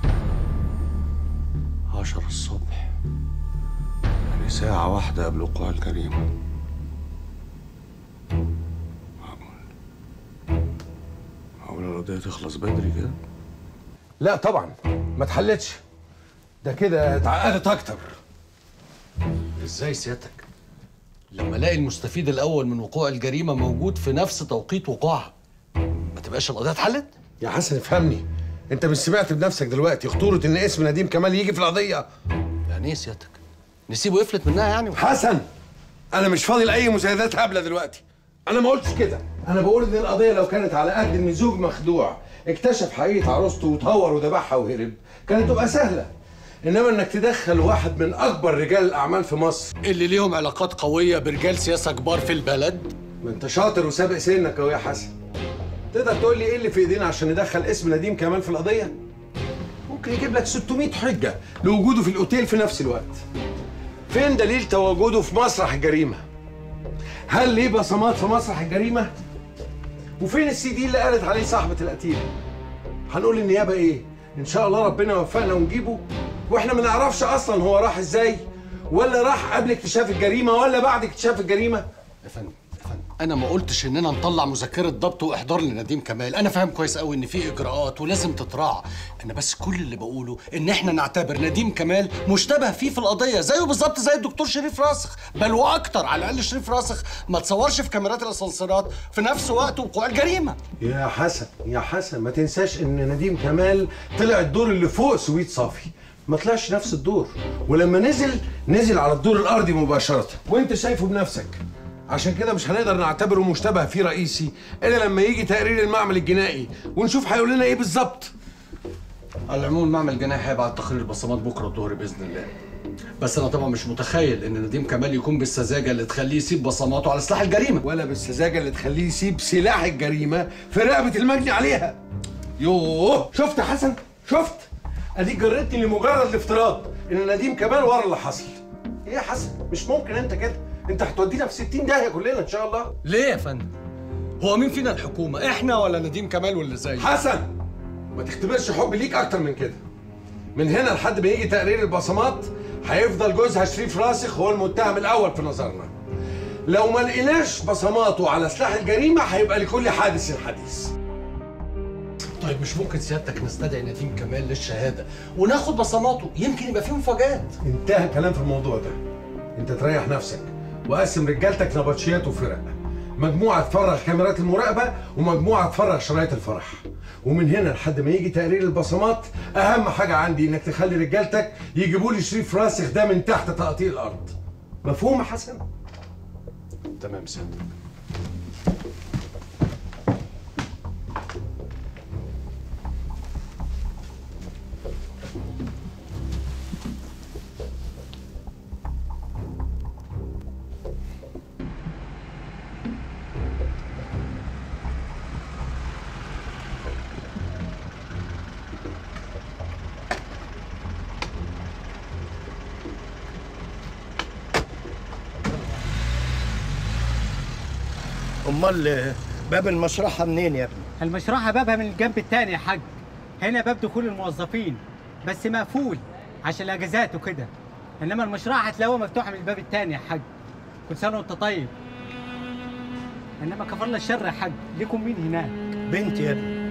عشرة الصبح يعني ساعة واحدة قبل وقوع الجريمة معقول معقول القضية تخلص بدري كده لا طبعا ما اتحلتش ده كده اتعقدت اكتر ازاي سيادتك لما الاقي المستفيد الاول من وقوع الجريمه موجود في نفس توقيت وقوعها ما تبقاش القضيه اتحلت يا حسن افهمني انت مش سمعت بنفسك دلوقتي خطوره ان اسم نديم كمال يجي في القضيه يعني ايه سيادتك نسيبه يفلت منها يعني حسن انا مش فاضي لاي مساعدات هبله دلوقتي انا ما قلتش كده انا بقول ان القضيه لو كانت على قد ان زوج مخدوع اكتشف حقيقه عروسته وتهور وذبحها وهرب كانت تبقى سهله انما انك تدخل واحد من اكبر رجال الاعمال في مصر اللي ليهم علاقات قويه برجال سياسه كبار في البلد ما انت شاطر وسابق سنك اهو يا حسن تقدر تقول لي ايه اللي في ايدينا عشان ندخل اسم نديم كمال في القضيه ممكن يجيب لك 600 حجه لوجوده في الاوتيل في نفس الوقت فين دليل تواجده في مسرح الجريمه هل ليه بصمات في مسرح الجريمه وفين السي دي اللي قالت عليه صاحبه القتيل هنقول للنيابه ايه ان شاء الله ربنا يوفقنا ونجيبه واحنا ما نعرفش اصلا هو راح ازاي ولا راح قبل اكتشاف الجريمه ولا بعد اكتشاف الجريمه يا فندم يا فندم انا ما قلتش اننا نطلع مذكره ضبط واحضار لنديم كمال انا فاهم كويس قوي ان في اجراءات ولازم تتراعى انا بس كل اللي بقوله ان احنا نعتبر نديم كمال مشتبه فيه في القضيه زيه بالظبط زي الدكتور شريف راسخ بل واكتر على الاقل شريف راسخ ما تصورش في كاميرات الاسانسيرات في نفس وقت وقوع الجريمه يا حسن يا حسن ما تنساش ان نديم كمال طلع الدور اللي فوق سويت صافي ما طلعش نفس الدور ولما نزل نزل على الدور الارضي مباشره وانت شايفه بنفسك عشان كده مش هنقدر نعتبره مشتبه فيه رئيسي الا لما يجي تقرير المعمل الجنائي ونشوف هيقول لنا ايه بالظبط على العموم المعمل الجنائي هيبعت تقرير البصمات بكره الظهر باذن الله بس انا طبعا مش متخيل ان نديم كمال يكون بالسذاجه اللي تخليه يسيب بصماته على سلاح الجريمه ولا بالسذاجه اللي تخليه يسيب سلاح الجريمه في رقبه المجني عليها يوه شفت يا حسن شفت اديك جرتني لمجرد الافتراض ان نديم كمال ورا اللي حصل ايه يا حسن مش ممكن انت كده انت هتودينا في 60 داهيه كلنا ان شاء الله ليه يا فندم هو مين فينا الحكومه احنا ولا نديم كمال واللي زيه حسن ما تختبرش حب ليك اكتر من كده من هنا لحد ما يجي تقرير البصمات هيفضل جوزها شريف راسخ هو المتهم الاول في نظرنا لو ما لقيناش بصماته على سلاح الجريمه هيبقى لكل حادث حديث طيب مش ممكن سيادتك نستدعي نديم كمال للشهاده وناخد بصماته يمكن يبقى فيه مفاجآت انتهى الكلام في الموضوع ده انت تريح نفسك وقسم رجالتك نبطشيات وفرق مجموعه تفرغ كاميرات المراقبه ومجموعه تفرغ شرايط الفرح ومن هنا لحد ما يجي تقرير البصمات اهم حاجه عندي انك تخلي رجالتك يجيبوا لي شريف راسخ ده من تحت تقطيع الارض مفهوم يا حسن تمام سيادتك امال باب المشرحه منين يا ابني المشرحة بابها من الجنب التاني يا حاج هنا باب دخول الموظفين بس مقفول عشان الاجازات وكده انما المشرحة هتلاقوها مفتوحة من الباب التاني يا حاج كل سنة وانت طيب انما كفر الله الشر يا حاج ليكم مين هناك بنتي يا ابني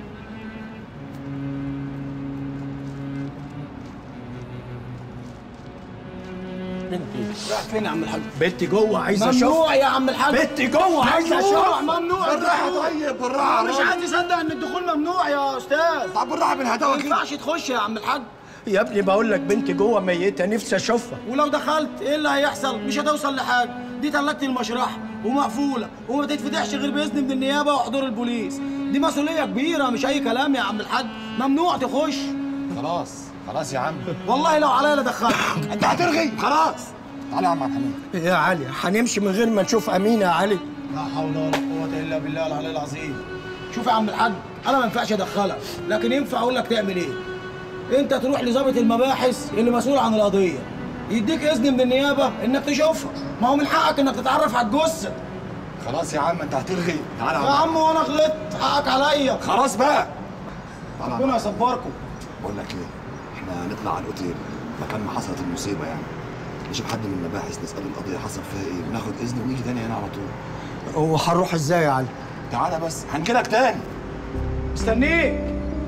بنتي راح فين يا عم الحاج بنتي جوه عايزه اشوف ممنوع يا عم الحاج بنتي جوه عايزه ممنوع اشوف ممنوع بالراحه الدخول. طيب بالراحه مش عايز يصدق ان الدخول ممنوع يا استاذ طب بالراحه بالهداوه ما ينفعش تخش يا عم الحاج يا ابني بقول لك بنتي جوه ميته نفسي اشوفها ولو دخلت ايه اللي هيحصل مش هتوصل لحاجه دي تلاجة المشرحه ومقفوله وما تتفتحش غير باذن من النيابه وحضور البوليس دي مسؤوليه كبيره مش اي كلام يا عم الحاج ممنوع تخش خلاص خلاص يا عم والله لو عليا لدخلك انت هترغي خلاص تعالى يا عم عبد الحميد يا علي هنمشي من غير ما نشوف امينه يا علي لا حول ولا قوه الا بالله العلي العظيم شوف يا عم الحاج انا ما ينفعش ادخلك لكن ينفع اقول لك تعمل ايه انت تروح لضابط المباحث اللي مسؤول عن القضيه يديك اذن من النيابه انك تشوفها ما هو من حقك انك تتعرف على الجثه خلاص يا عم انت هتلغي تعالى يا عم وانا غلطت حقك عليا خلاص بقى تعالى يا عم. ربنا يصبركم بقول لك ايه احنا هنطلع على الاوتيل مكان ما حصلت المصيبه يعني نشوف حد من المباحث نساله القضيه حصل فيها ايه وناخد اذن ونيجي تاني هنا على طول وهنروح ازاي يا علي تعالى بس هنجيلك تاني مستنيك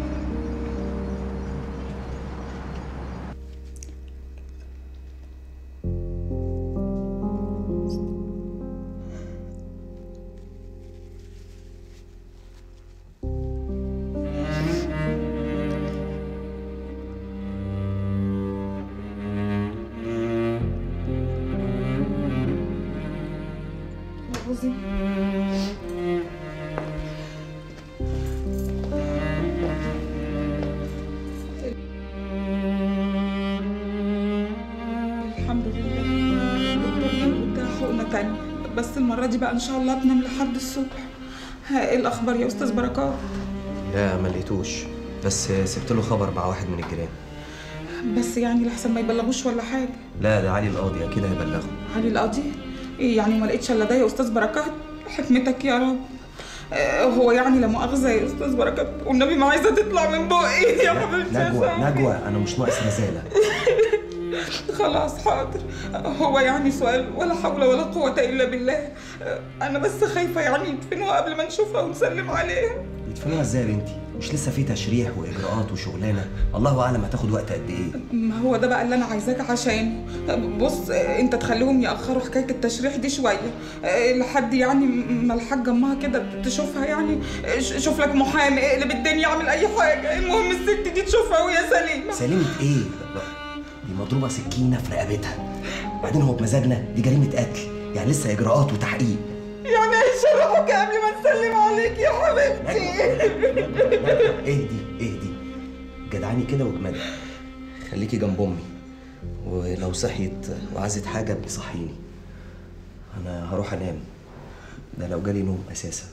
الحمد لله الدكتور اداها حقنة تانية بس المرة دي بقى إن شاء الله تنام لحد الصبح ها إيه الأخبار يا أستاذ بركات؟ لا ما لقيتوش بس سبت له خبر مع واحد من الجيران بس يعني لحسن ما يبلغوش ولا حاجة لا ده علي القاضي اكيد هيبلغه علي القاضي إيه يعني ما لقيتش إلا ده يا أستاذ بركات حكمتك يا رب آه، هو يعني لا مؤاخذة يا أستاذ بركات والنبي ما عايزة تطلع من بقي يا حبيبتي يا نجوى سامي. نجوى انا مش ناقص رساله خلاص حاضر هو يعني سؤال ولا حول ولا قوة إلا بالله أنا بس خايفة يعني يدفنوها قبل ما نشوفها ونسلم عليها يدفنوها ازاي يا بنتي مش لسه في تشريح واجراءات وشغلانه الله اعلم هتاخد وقت قد ايه ما هو ده بقى اللي أنا عايزاك عشانه بص أنت تخليهم يأخروا حكاية التشريح دي شوية لحد يعني ما الحاجة أمها كده تشوفها يعني ش- شوف لك محامي اقلب الدنيا اعمل أي حاجة المهم الست دي تشوفها وهي سليمة سليمة ايه؟ دي مضروبة سكينة في رقبتها بعدين هو بمزاجنا دي جريمة قتل يعني لسه إجراءات وتحقيق يعني هيشرحوك قبل ما نسلم عليك يا حبيبتي اهدي اهدي جدعاني كده واجمدي خليكي جنب أمي ولو صحيت وعايزت حاجة ابقي صحيني أنا هروح أنام ده لو جالي نوم أساسا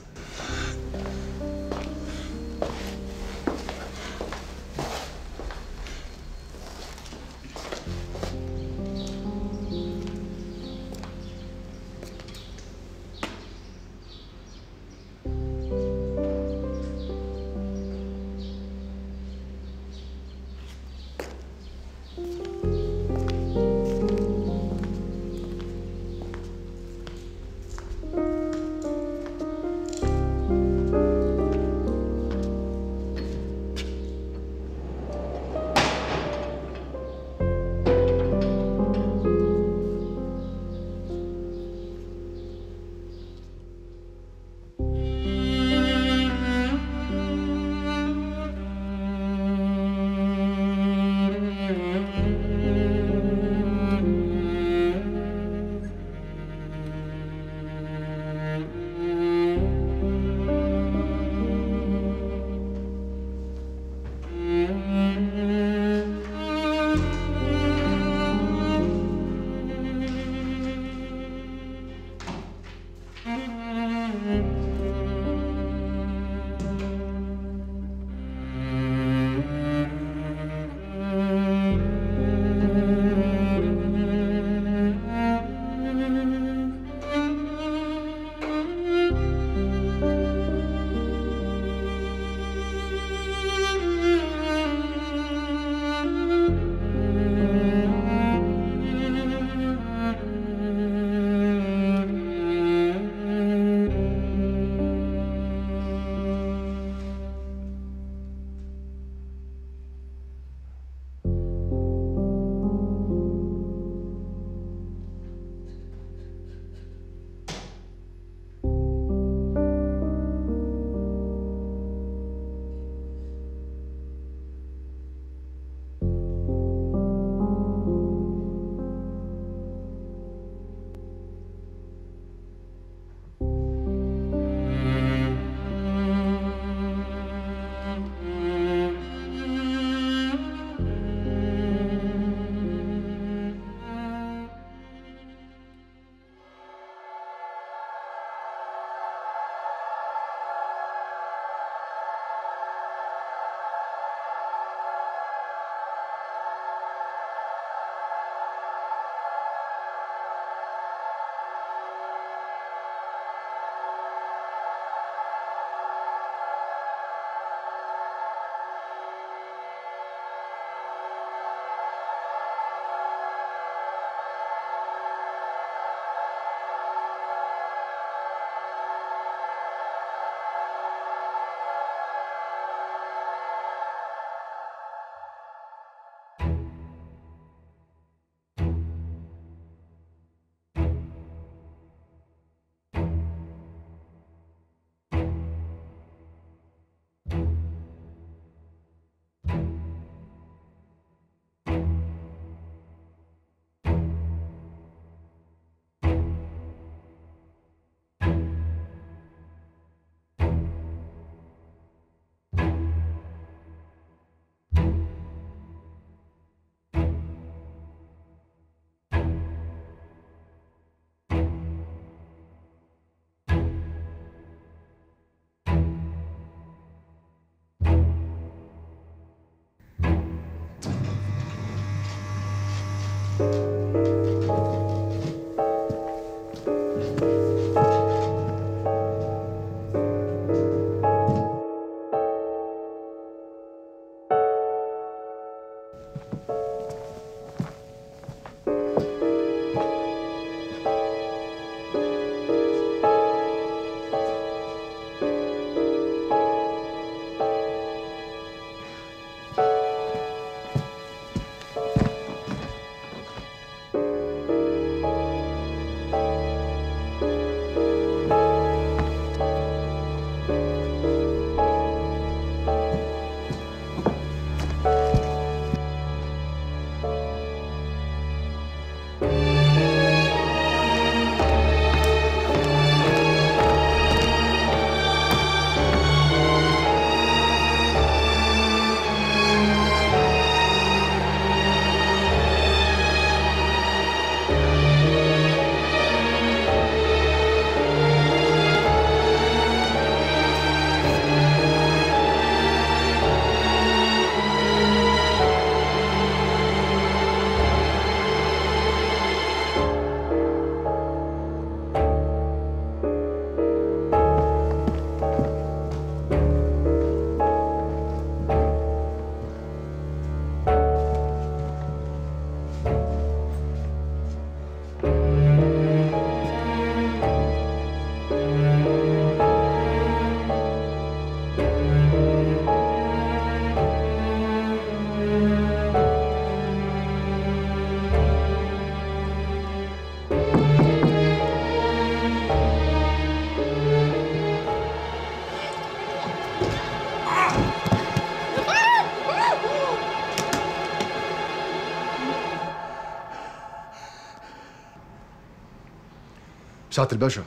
سعادة الباشا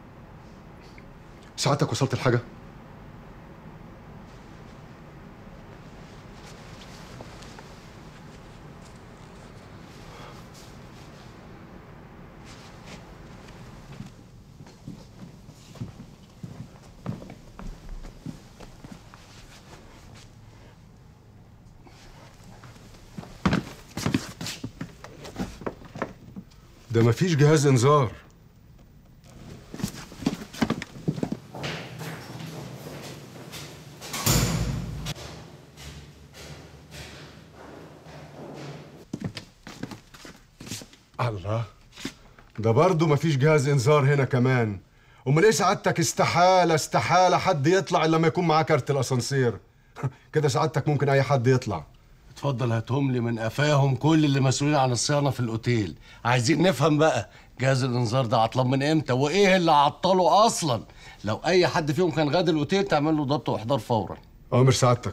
سعادتك وصلت الحاجة؟ ده مفيش جهاز انذار الله ده برضه مفيش جهاز انذار هنا كمان امال ايه سعادتك استحاله استحاله حد يطلع الا لما يكون معاه كارت الاسانسير كده سعادتك ممكن اي حد يطلع اتفضل هاتهم لي من قفاهم كل اللي مسؤولين عن الصيانه في الاوتيل عايزين نفهم بقى جهاز الانذار ده عطلان من امتى وايه اللي عطله اصلا لو اي حد فيهم كان غاد الاوتيل تعمل له ضبط واحضار فورا امر سعادتك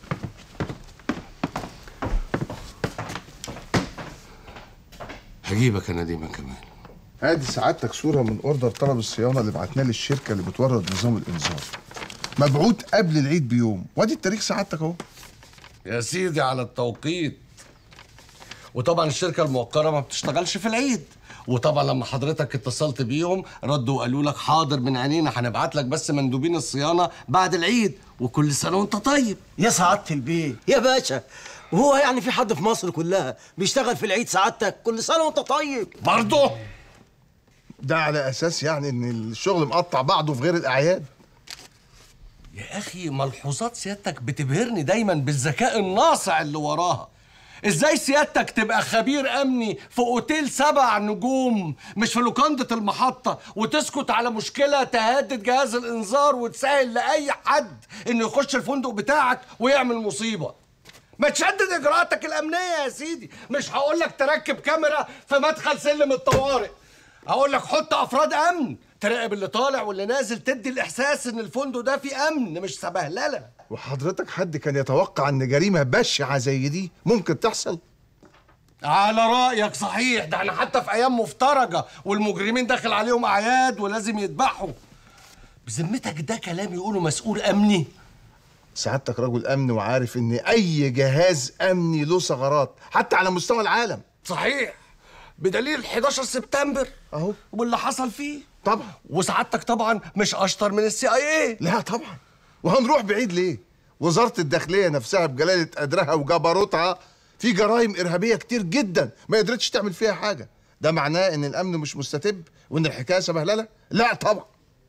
هجيبك يا نديمه كمان ادي سعادتك صوره من اوردر طلب الصيانه اللي بعتناه للشركه اللي بتورد نظام الانذار مبعوت قبل العيد بيوم وادي التاريخ سعادتك اهو يا سيدي على التوقيت وطبعا الشركه الموقره ما بتشتغلش في العيد وطبعا لما حضرتك اتصلت بيهم ردوا وقالوا لك حاضر من عينينا هنبعت لك بس مندوبين الصيانه بعد العيد وكل سنه وانت طيب يا سعادة البيه يا باشا وهو يعني في حد في مصر كلها بيشتغل في العيد سعادتك كل سنة وانت طيب برضه ده على اساس يعني ان الشغل مقطع بعضه في غير الاعياد يا اخي ملحوظات سيادتك بتبهرني دايما بالذكاء الناصع اللي وراها ازاي سيادتك تبقى خبير امني في اوتيل سبع نجوم مش في لوكاندا المحطه وتسكت على مشكله تهدد جهاز الانذار وتسهل لاي حد انه يخش الفندق بتاعك ويعمل مصيبه ما تشدد اجراءاتك الامنيه يا سيدي مش هقول لك تركب كاميرا في مدخل سلم الطوارئ هقول لك حط افراد امن تراقب اللي طالع واللي نازل تدي الاحساس ان الفندق ده فيه امن مش سبهلله وحضرتك حد كان يتوقع ان جريمه بشعه زي دي ممكن تحصل على رأيك صحيح ده احنا حتى في أيام مفترجة والمجرمين داخل عليهم أعياد ولازم يذبحوا بذمتك ده كلام يقوله مسؤول أمني سعادتك رجل امن وعارف ان اي جهاز امني له ثغرات حتى على مستوى العالم صحيح بدليل 11 سبتمبر اهو واللي حصل فيه طبعا وسعادتك طبعا مش اشطر من السي اي اي لا طبعا وهنروح بعيد ليه وزاره الداخليه نفسها بجلاله قدرها وجبروتها في جرائم ارهابيه كتير جدا ما قدرتش تعمل فيها حاجه ده معناه ان الامن مش مستتب وان الحكايه سبهلله لا طبعا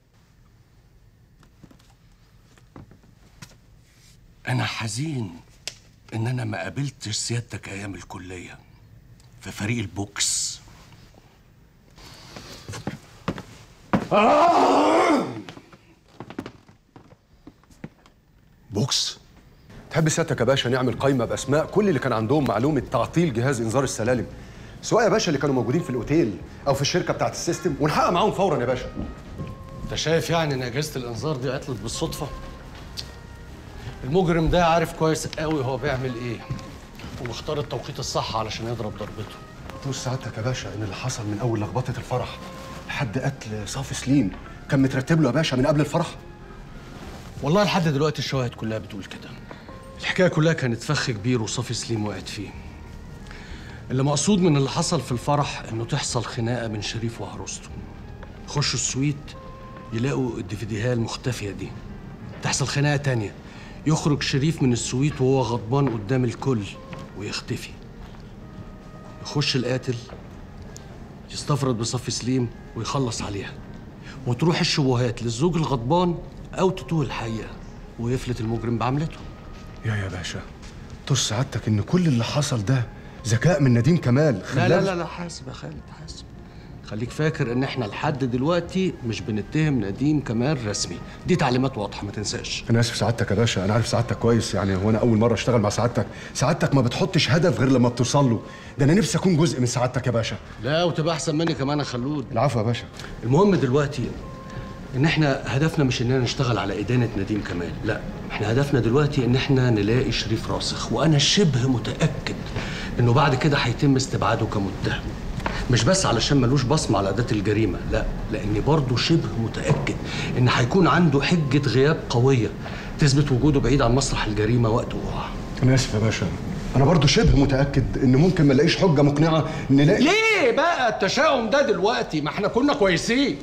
أنا حزين إن أنا ما قابلتش سيادتك أيام الكلية في فريق البوكس بوكس تحب سيادتك يا باشا نعمل قائمه باسماء كل اللي كان عندهم معلومه تعطيل جهاز انذار السلالم سواء يا باشا اللي كانوا موجودين في الاوتيل او في الشركه بتاعت السيستم ونحقق معاهم فورا يا باشا أنت شايف يعني إن أجهزة الإنذار دي عطلت بالصدفة؟ المجرم ده عارف كويس قوي هو بيعمل إيه ومختار التوقيت الصح علشان يضرب ضربته بص سعادتك يا باشا ان اللي حصل من اول لخبطه الفرح لحد قتل صافي سليم كان مترتب له يا باشا من قبل الفرح والله لحد دلوقتي الشواهد كلها بتقول كده الحكايه كلها كانت فخ كبير وصافي سليم وقعت فيه اللي مقصود من اللي حصل في الفرح انه تحصل خناقه بين شريف وعروسته يخشوا السويت يلاقوا الديفيديهات المختفيه دي تحصل خناقه تانية يخرج شريف من السويت وهو غضبان قدام الكل ويختفي يخش القاتل يستفرد بصفي سليم ويخلص عليها وتروح الشبهات للزوج الغضبان او تتوه الحقيقه ويفلت المجرم بعملته يا يا باشا طش سعادتك ان كل اللي حصل ده ذكاء من نديم كمال لا خلاه- لا لا لا حاسب يا خالد حاسب خليك فاكر ان احنا لحد دلوقتي مش بنتهم نديم كمال رسمي دي تعليمات واضحه ما تنساش انا اسف سعادتك يا باشا انا عارف سعادتك كويس يعني هو انا اول مره اشتغل مع سعادتك سعادتك ما بتحطش هدف غير لما بتوصل له ده انا نفسي اكون جزء من سعادتك يا باشا لا وتبقى احسن مني كمان يا خلود العفو يا باشا المهم دلوقتي ان احنا هدفنا مش اننا نشتغل على ادانه نديم كمال لا احنا هدفنا دلوقتي ان احنا نلاقي شريف راسخ وانا شبه متاكد انه بعد كده هيتم استبعاده كمتهم مش بس علشان ملوش بصمه على اداه الجريمه لا لاني برضه شبه متاكد ان هيكون عنده حجه غياب قويه تثبت وجوده بعيد عن مسرح الجريمه وقت وقوعها انا اسف يا باشا انا برضو شبه متاكد ان ممكن ما نلاقيش حجه مقنعه نلاقي ليه بقى التشاؤم ده دلوقتي ما احنا كنا كويسين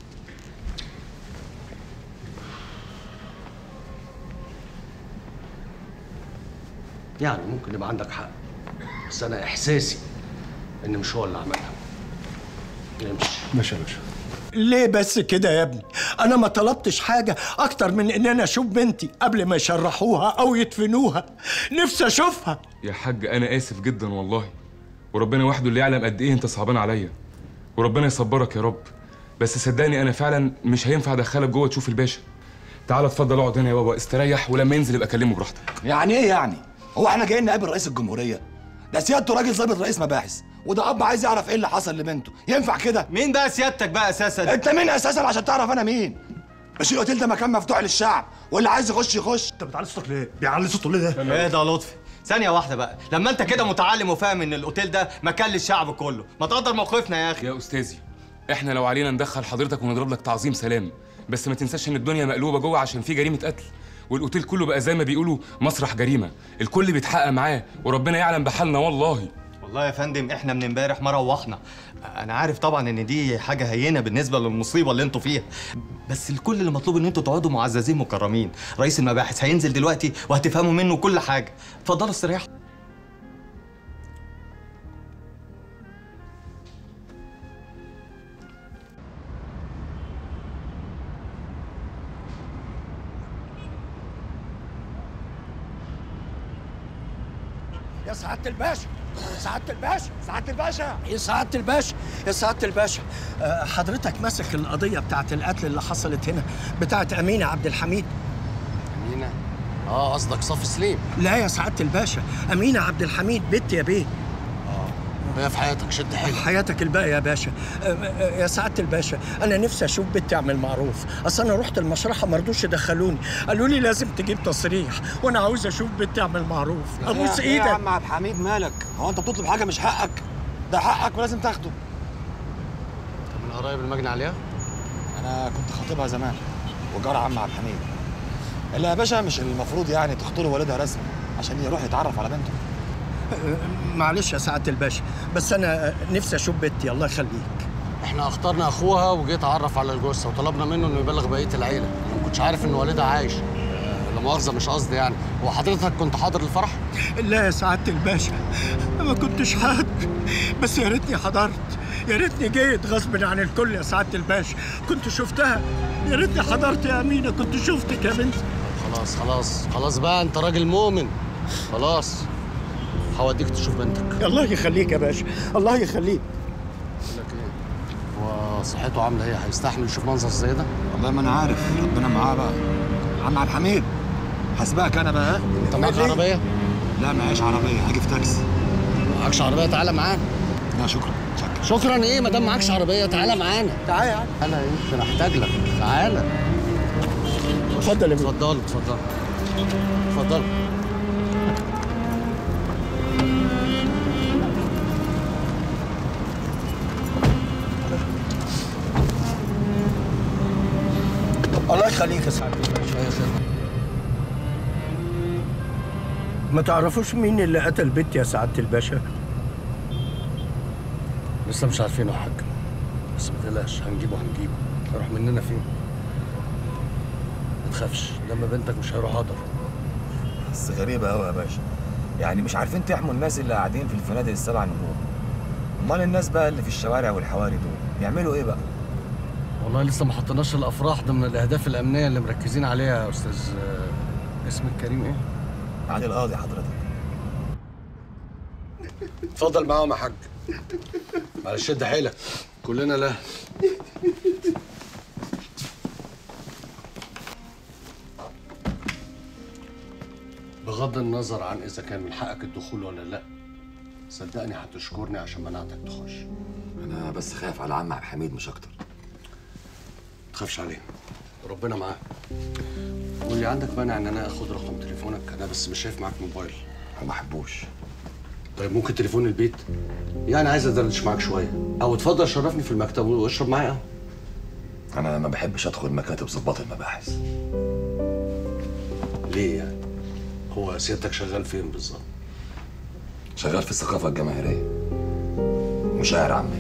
يعني ممكن يبقى عندك حق بس انا احساسي ان مش هو اللي عملها امشي ماشي يا باشا ليه بس كده يا ابني انا ما طلبتش حاجه اكتر من ان انا اشوف بنتي قبل ما يشرحوها او يدفنوها نفسي اشوفها يا حاج انا اسف جدا والله وربنا وحده اللي يعلم قد ايه انت صعبان عليا وربنا يصبرك يا رب بس صدقني انا فعلا مش هينفع ادخلك جوه تشوف الباشا تعال اتفضل اقعد هنا يا بابا استريح ولما ينزل يبقى كلمه براحتك يعني ايه يعني؟ هو احنا جايين نقابل رئيس الجمهورية؟ ده سيادته راجل ضابط رئيس مباحث وده اب عايز يعرف ايه اللي حصل لبنته ينفع كده؟ مين بقى سيادتك بقى اساسا؟ انت مين اساسا عشان تعرف انا مين؟ مش الاوتيل ده مكان مفتوح للشعب واللي عايز يخش يخش انت بتعلي صوتك ليه؟ بيعلي صوته ليه ده؟ ايه ده يا لطفي ثانية واحدة بقى، لما أنت كده متعلم وفاهم إن الأوتيل ده مكان للشعب كله، ما تقدر موقفنا يا أخي. يا استاذي احنا لو علينا ندخل حضرتك ونضرب لك تعظيم سلام بس ما تنساش ان الدنيا مقلوبه جوه عشان في جريمه قتل والاوتيل كله بقى زي ما بيقولوا مسرح جريمه الكل بيتحقق معاه وربنا يعلم بحالنا والله والله يا فندم احنا من امبارح ما روحنا انا عارف طبعا ان دي حاجه هينه بالنسبه للمصيبه اللي انتوا فيها بس الكل اللي مطلوب ان انتوا تقعدوا معززين مكرمين رئيس المباحث هينزل دلوقتي وهتفهموا منه كل حاجه اتفضلوا استريحوا يا سعادة الباشا سعادة الباشا سعادة الباشا يا سعادة الباشا يا سعادة الباشا آه، حضرتك ماسك القضية بتاعت القتل اللي حصلت هنا بتاعت أمينة عبد الحميد أمينة؟ اه قصدك صافي سليم لا يا سعادة الباشا أمينة عبد الحميد بنت يا بيه هي في حياتك شد حيلك حياتك الباقية يا باشا آه، آه، يا سعادة الباشا أنا نفسي أشوف بنتي أعمل معروف أصل أنا رحت المشرحة ما رضوش يدخلوني قالوا لي لازم تجيب تصريح وأنا عاوز أشوف بنتي أعمل معروف أبوس إيه يا إيدك عم عبد الحميد مالك؟ هو انت بتطلب حاجه مش حقك؟ ده حقك ولازم تاخده من قرايب المجني عليها؟ انا كنت خاطبها زمان وجار عم عبد الحميد الا يا باشا مش المفروض يعني تخطر والدها رسمي عشان يروح يتعرف على بنته معلش يا سعادة الباشا بس أنا نفسي أشوف بنتي الله يخليك احنا اخترنا اخوها وجيت اتعرف على الجثه وطلبنا منه انه يبلغ بقيه العيله انا ما كنتش عارف ان والدها عايش آه، لا مؤاخذه مش قصدي يعني هو حضرتك كنت حاضر الفرح لا يا سعادة الباشا ما كنتش حاضر بس يا ريتني حضرت يا ريتني جيت غصب عن الكل يا سعادة الباشا كنت شفتها يا ريتني حضرت يا أمينة كنت شفتك يا بنتي خلاص خلاص خلاص بقى انت راجل مؤمن خلاص هوديك تشوف بنتك الله يخليك يا باشا الله يخليك لك ايه هو صحته عامله ايه هيستحمل يشوف منظر زي ده والله ما انا عارف ربنا معاه بقى عم عبد الحميد هسبقك انا بقى انت معاك عربيه لا معيش عربيه هاجي في تاكسي معكش عربيه تعالى معانا لا شكرا شكرا ايه ما دام معكش عربيه تعالى معانا تعالى يا عم انا يمكن احتاج لك تعالى اتفضل يا اتفضل اتفضل اتفضل الله يخليك يا سعادة الباشا ما تعرفوش مين اللي قتل بنتي يا سعادة الباشا لسه مش عارفينه يا حاج بس ما تقلقش هنجيبه هنجيبه هيروح مننا فين ما تخافش لما بنتك مش هيروح هدر بس غريبة أوي يا باشا يعني مش عارفين تحموا الناس اللي قاعدين في الفنادق السبع نجوم أمال الناس بقى اللي في الشوارع والحواري دول يعملوا إيه بقى؟ والله لسه ما حطيناش الافراح ضمن الاهداف الامنيه اللي مركزين عليها يا استاذ آه، اسمك كريم ايه؟ علي القاضي حضرتك اتفضل معاهم يا حاج معلش شد حيلك كلنا لا بغض النظر عن اذا كان من حقك الدخول ولا لا صدقني هتشكرني عشان منعتك تخش أنا بس خايف على عم عبد الحميد مش أكتر تخافش عليه ربنا معاه قول لي عندك مانع ان انا اخد رقم تليفونك انا بس مش شايف معاك موبايل ما بحبوش طيب ممكن تليفون البيت يعني عايز ادردش معاك شويه او اتفضل شرفني في المكتب واشرب معايا قهوه انا ما بحبش ادخل مكاتب ضباط المباحث ليه يعني هو سيادتك شغال فين بالظبط شغال في الثقافه الجماهيريه مشاعر عاميه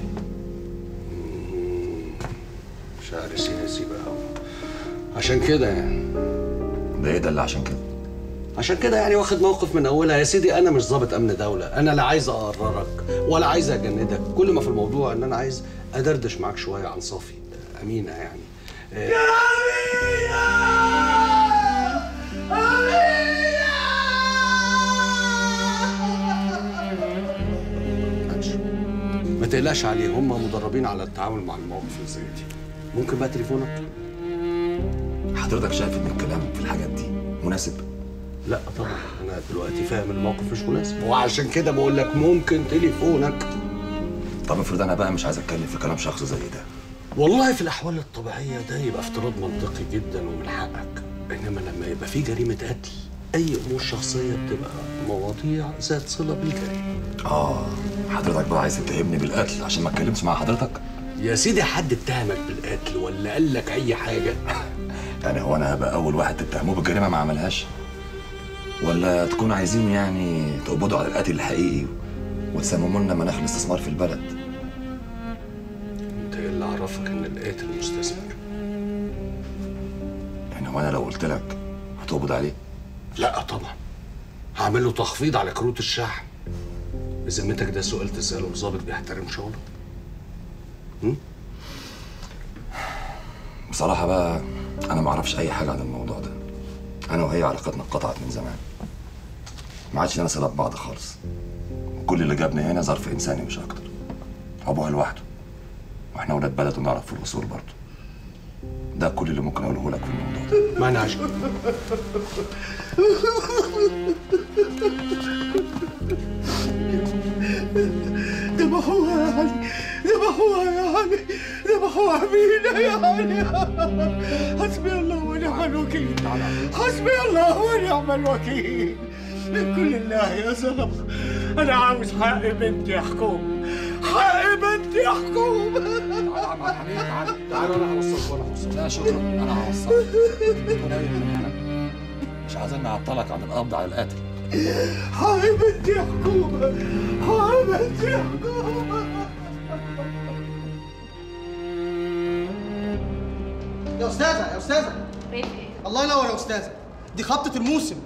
شعر سياسي بقى عشان كده يعني ده ايه ده اللي عشان كده عشان كده يعني واخد موقف من اولها يا سيدي انا مش ضابط امن دوله انا لا عايز اقررك ولا عايز اجندك كل ما في الموضوع ان انا عايز ادردش معاك شويه عن صافي امينه يعني آه، ما تقلقش عليه هم مدربين على التعامل مع المواقف اللي زي دي ممكن بقى تليفونك حضرتك شايف ان الكلام في الحاجات دي مناسب لا طبعا انا دلوقتي فاهم الموقف مش مناسب وعشان كده بقول لك ممكن تليفونك طب افرض انا بقى مش عايز اتكلم في كلام شخص زي ده والله في الاحوال الطبيعيه ده يبقى افتراض منطقي جدا ومن حقك انما لما يبقى في جريمه قتل اي امور شخصيه بتبقى مواضيع ذات صله بالجريمه اه حضرتك بقى عايز تتهمني بالقتل عشان ما اتكلمش مع حضرتك يا سيدي حد اتهمك بالقتل ولا قال لك اي حاجه يعني هو انا هبقى اول واحد تتهموه بالجريمه ما عملهاش ولا تكونوا عايزين يعني تقبضوا على القاتل الحقيقي وتسمموا لنا مناخ الاستثمار في البلد انت إيه اللي عرفك ان القاتل مستثمر يعني هو انا لو قلت لك هتقبض عليه لا طبعا هعمل له تخفيض على كروت الشحن بذمتك ده سؤال تساله لظابط بيحترم شغله بصراحه بقى انا ما اعرفش اي حاجه عن الموضوع ده انا وهي علاقتنا اتقطعت من زمان ما عادش لنا صله ببعض خالص كل اللي جابني هنا ظرف انساني مش اكتر ابوها لوحده واحنا ولاد بلد ونعرف في الاصول برضه ده كل اللي ممكن اقوله لك في الموضوع ده ما انا عشان ذبحوها يا علي ذبحوها يا علي ذبحوها أمينة يا علي حسبي الله ونعم الوكيل حسبي الله ونعم الوكيل من كل الله يا زلمة أنا عاوز حق بنتي يا حكوم حق بنتي يا حكوم تعال تعال انا هوصلك وانا هوصلك لا شكرا انا هوصلك مش عايزين نعطلك عن القبض على القاتل حق بنتي يا حكومة حق بنتي يا حكومة يا استاذه يا استاذه الله ينور يا استاذه دي خبطه الموسم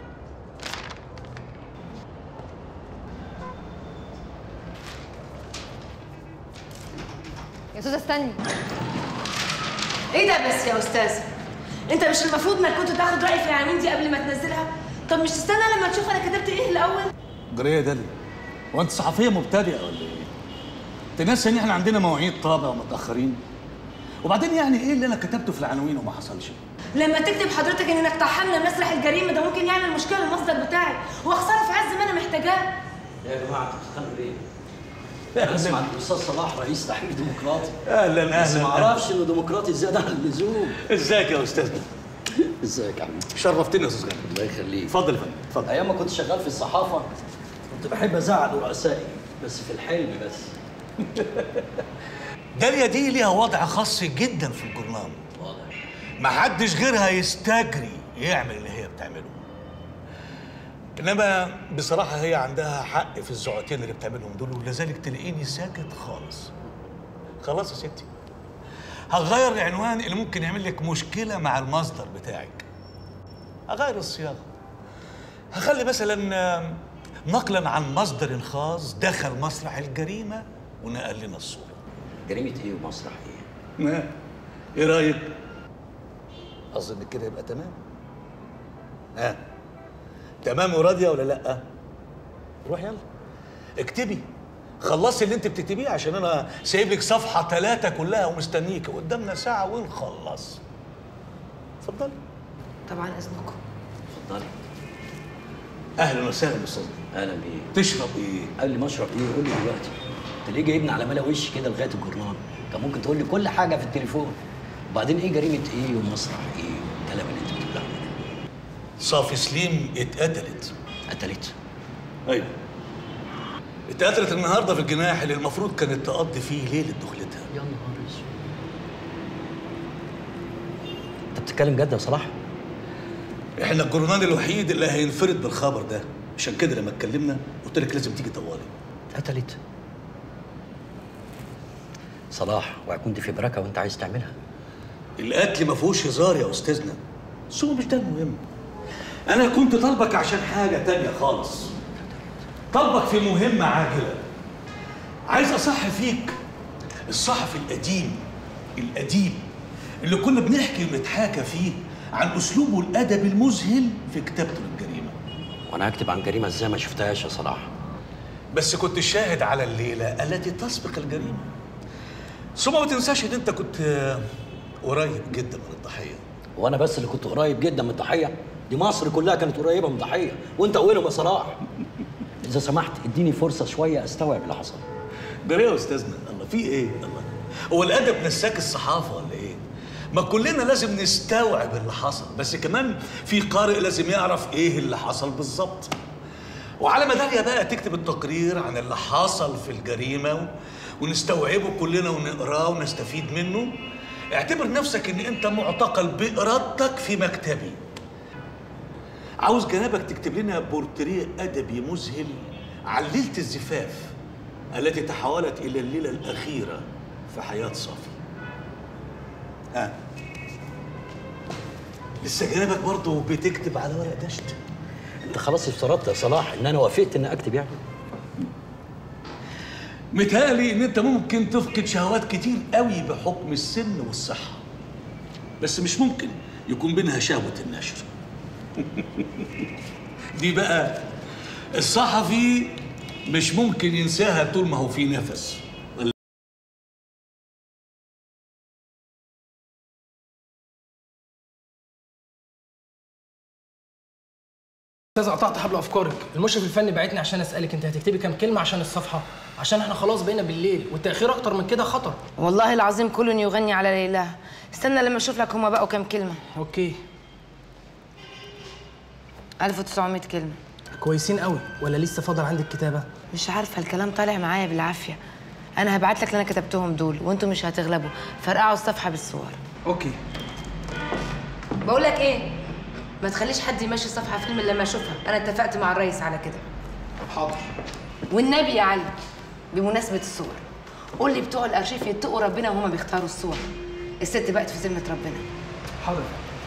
يا استاذه استني ايه ده بس يا استاذ انت مش المفروض انك كنت تاخد رايي في العناوين دي قبل ما تنزلها طب مش تستنى لما تشوف انا كتبت ايه الاول جريه ده ليه؟ هو انت صحفيه مبتدئه ولا ايه؟ انت ناسي ان احنا عندنا مواعيد طابع ومتاخرين؟ وبعدين يعني ايه اللي انا كتبته في العناوين وما حصلش؟ لما تكتب حضرتك ان انك تحمل مسرح الجريمه ده ممكن يعمل مشكله للمصدر بتاعي وخساره في عز ما انا محتاجاه يا جماعه انتوا بتتخانقوا ليه؟ انا اسمع الاستاذ صلاح رئيس تحرير ديمقراطي اهلا بس اهلا ما اعرفش انه ديمقراطي زياده عن اللزوم ازيك يا استاذنا؟ ازيك يا حبيبي شرفتني يا استاذ غالي الله يخليك اتفضل يا فندم اتفضل ايام ما كنت شغال في الصحافه كنت بحب ازعل رؤسائي بس في الحلم بس داليا دي ليها وضع خاص جدا في الجورنال ما حدش غيرها يستجري يعمل اللي هي بتعمله انما بصراحه هي عندها حق في الزعوتين اللي بتعملهم دول ولذلك تلاقيني ساكت خالص خلاص يا ستي هغير العنوان اللي ممكن يعمل لك مشكله مع المصدر بتاعك هغير الصياغه هخلي مثلا آم، نقلا عن مصدر خاص دخل مسرح الجريمه ونقل لنا الصوره جريمه ايه ومسرح ايه؟ ما ايه رايك اظن كده يبقى تمام ها تمام وراضيه ولا لا روح يلا اكتبي خلصي اللي انت بتكتبيه عشان انا سايب لك صفحه ثلاثه كلها ومستنيك قدامنا ساعه ونخلص اتفضلي طبعا اذنكم اتفضلي اهلا وسهلا استاذ اهلا بيك تشرب ايه؟ قبل ما اشرب ايه قول لي دلوقتي انت ليه جايبني على ملا وش كده لغايه الجورنال؟ كان ممكن تقول لي كل حاجه في التليفون وبعدين ايه جريمه ايه ومسرح ايه والكلام اللي انت بتقوله ده صافي سليم اتقتلت قتلت ايوه اتقتلت النهارده في الجناح اللي المفروض كانت تقضي فيه ليله دخلتها يا نهار اسود انت بتتكلم جد يا صلاح؟ احنا الجورنال الوحيد اللي هينفرد بالخبر ده عشان كده لما اتكلمنا قلت لك لازم تيجي طوالي اتقتلت صلاح وهيكون دي في بركه وانت عايز تعملها القتل ما فيهوش هزار يا استاذنا بس هو مش ده المهم انا كنت طالبك عشان حاجه تانية خالص طالبك في مهمه عاجله عايز اصح فيك الصحفي القديم القديم اللي كنا بنحكي ونتحاكى فيه عن اسلوبه الادبي المذهل في كتابته للجريمه وانا هكتب عن جريمه ازاي ما شفتهاش يا صلاح بس كنت شاهد على الليله التي تسبق الجريمه ثم ما تنساش ان انت كنت آه، قريب جدا من الضحيه وانا بس اللي كنت قريب جدا من الضحيه دي مصر كلها كانت قريبه من الضحيه وانت اولهم يا صلاح اذا سمحت اديني فرصه شويه استوعب اللي حصل ده ليه يا استاذنا الله في ايه الله هو الادب نساك الصحافه ولا ايه ما كلنا لازم نستوعب اللي حصل بس كمان في قارئ لازم يعرف ايه اللي حصل بالظبط وعلى مداريا بقى تكتب التقرير عن اللي حصل في الجريمه ونستوعبه كلنا ونقراه ونستفيد منه اعتبر نفسك ان انت معتقل بارادتك في مكتبي عاوز جنابك تكتب لنا بورتريه ادبي مذهل عن ليله الزفاف التي تحولت الى الليله الاخيره في حياه صافي ها لسه جنابك برضه بتكتب على ورق دشت انت خلاص افترضت يا صلاح ان انا وافقت ان اكتب يعني متهيألي ان انت ممكن تفقد شهوات كتير قوي بحكم السن والصحه بس مش ممكن يكون بينها شهوه النشر دي بقى الصحفي مش ممكن ينساها طول ما هو في نفس استاذ قطعت حبل افكارك المشرف الفني بعتني عشان اسالك انت هتكتبي كام كلمه عشان الصفحه عشان احنا خلاص بقينا بالليل والتاخير اكتر من كده خطر والله العظيم كل يغني على ليلاه استنى لما اشوف لك هما بقوا كام كلمه اوكي 1900 كلمه كويسين قوي ولا لسه فاضل عندك كتابه مش عارفه الكلام طالع معايا بالعافيه انا هبعت لك اللي انا كتبتهم دول وانتوا مش هتغلبوا فرقعوا الصفحه بالصور اوكي بقول لك ايه ما تخليش حد يمشي الصفحه فيلم إلا لما اشوفها انا اتفقت مع الريس على كده حاضر والنبي يا علي بمناسبه الصور قول لي بتوع الارشيف يتقوا ربنا وهما بيختاروا الصور الست بقت في ذمه ربنا حاضر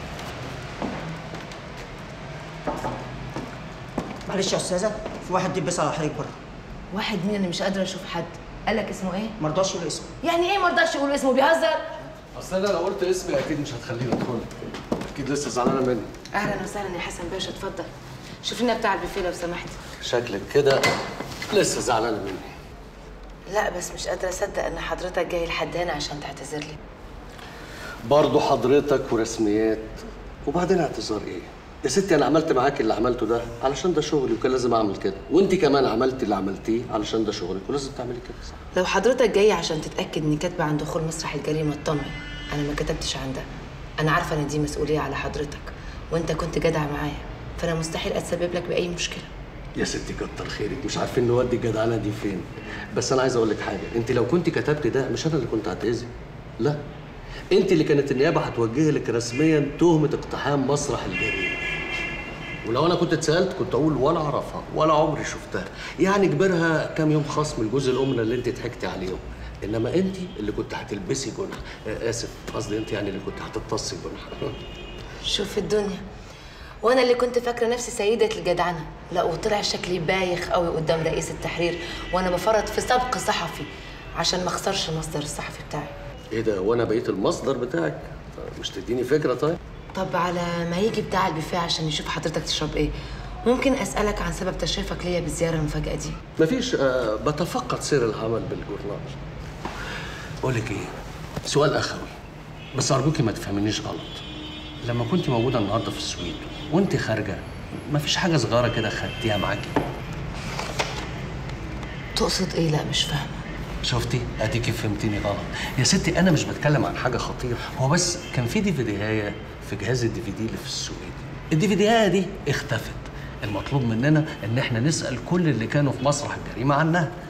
معلش يا استاذه في واحد دي بيسال على حضرتك بره واحد مين انا مش قادره اشوف حد قال لك اسمه ايه ما رضاش يقول اسمه يعني ايه ما رضاش يقول اسمه بيهزر اصل انا لو قلت اسمي اكيد مش هتخليني ادخل اكيد لسه زعلانه مني اهلا وسهلا يا حسن باشا اتفضل شوف لنا بتاع البوفيه لو سمحت شكلك كده لسه زعلانه مني لا بس مش قادره اصدق ان حضرتك جاي لحد هنا عشان تعتذر لي برضه حضرتك ورسميات وبعدين اعتذار ايه يا ستي انا عملت معاك اللي عملته ده علشان ده شغلي وكان لازم اعمل كده وانت كمان عملتي اللي عملتيه علشان ده شغلك ولازم تعملي كده صح لو حضرتك جاي عشان تتاكد اني كاتبه عن دخول مسرح الجريمه اطمن انا ما كتبتش عن ده انا عارفه ان دي مسؤوليه على حضرتك وانت كنت جدع معايا فانا مستحيل اتسبب لك باي مشكله يا ستي كتر خيرك مش عارفين نودي الجدعنه دي فين بس انا عايز اقول لك حاجه انت لو كنت كتبت ده مش انا اللي كنت هتاذي لا انت اللي كانت النيابه هتوجه لك رسميا تهمه اقتحام مسرح الجريمه ولو انا كنت اتسالت كنت اقول ولا اعرفها ولا عمري شفتها يعني كبرها كام يوم خصم الجزء الامنه اللي انت ضحكتي عليهم انما انت اللي كنت هتلبسي جنح آه، اسف قصدي انت يعني اللي كنت هتتصي جنح شوف الدنيا وانا اللي كنت فاكره نفسي سيده الجدعنه لا وطلع شكلي بايخ قوي قدام رئيس التحرير وانا بفرط في سبق صحفي عشان ما اخسرش المصدر الصحفي بتاعي ايه ده وانا بقيت المصدر بتاعك طيب مش تديني فكره طيب طب على ما يجي بتاع البوفيه عشان يشوف حضرتك تشرب ايه ممكن اسالك عن سبب تشريفك ليا بالزياره المفاجاه دي مفيش آه بتفقد سير العمل بالجورنال بقول لك ايه سؤال اخوي بس ارجوكي ما تفهمينيش غلط لما كنت موجوده النهارده في السويد وانت خارجه مفيش حاجه صغيره كده خدتيها معاكي تقصد ايه لا مش فاهمه شفتي اديكي فهمتيني غلط يا ستي انا مش بتكلم عن حاجه خطيره هو بس كان في دي فيديوهايه في جهاز الدي في دي اللي في السويد الدي في دي دي اختفت المطلوب مننا ان احنا نسال كل اللي كانوا في مسرح الجريمه عنها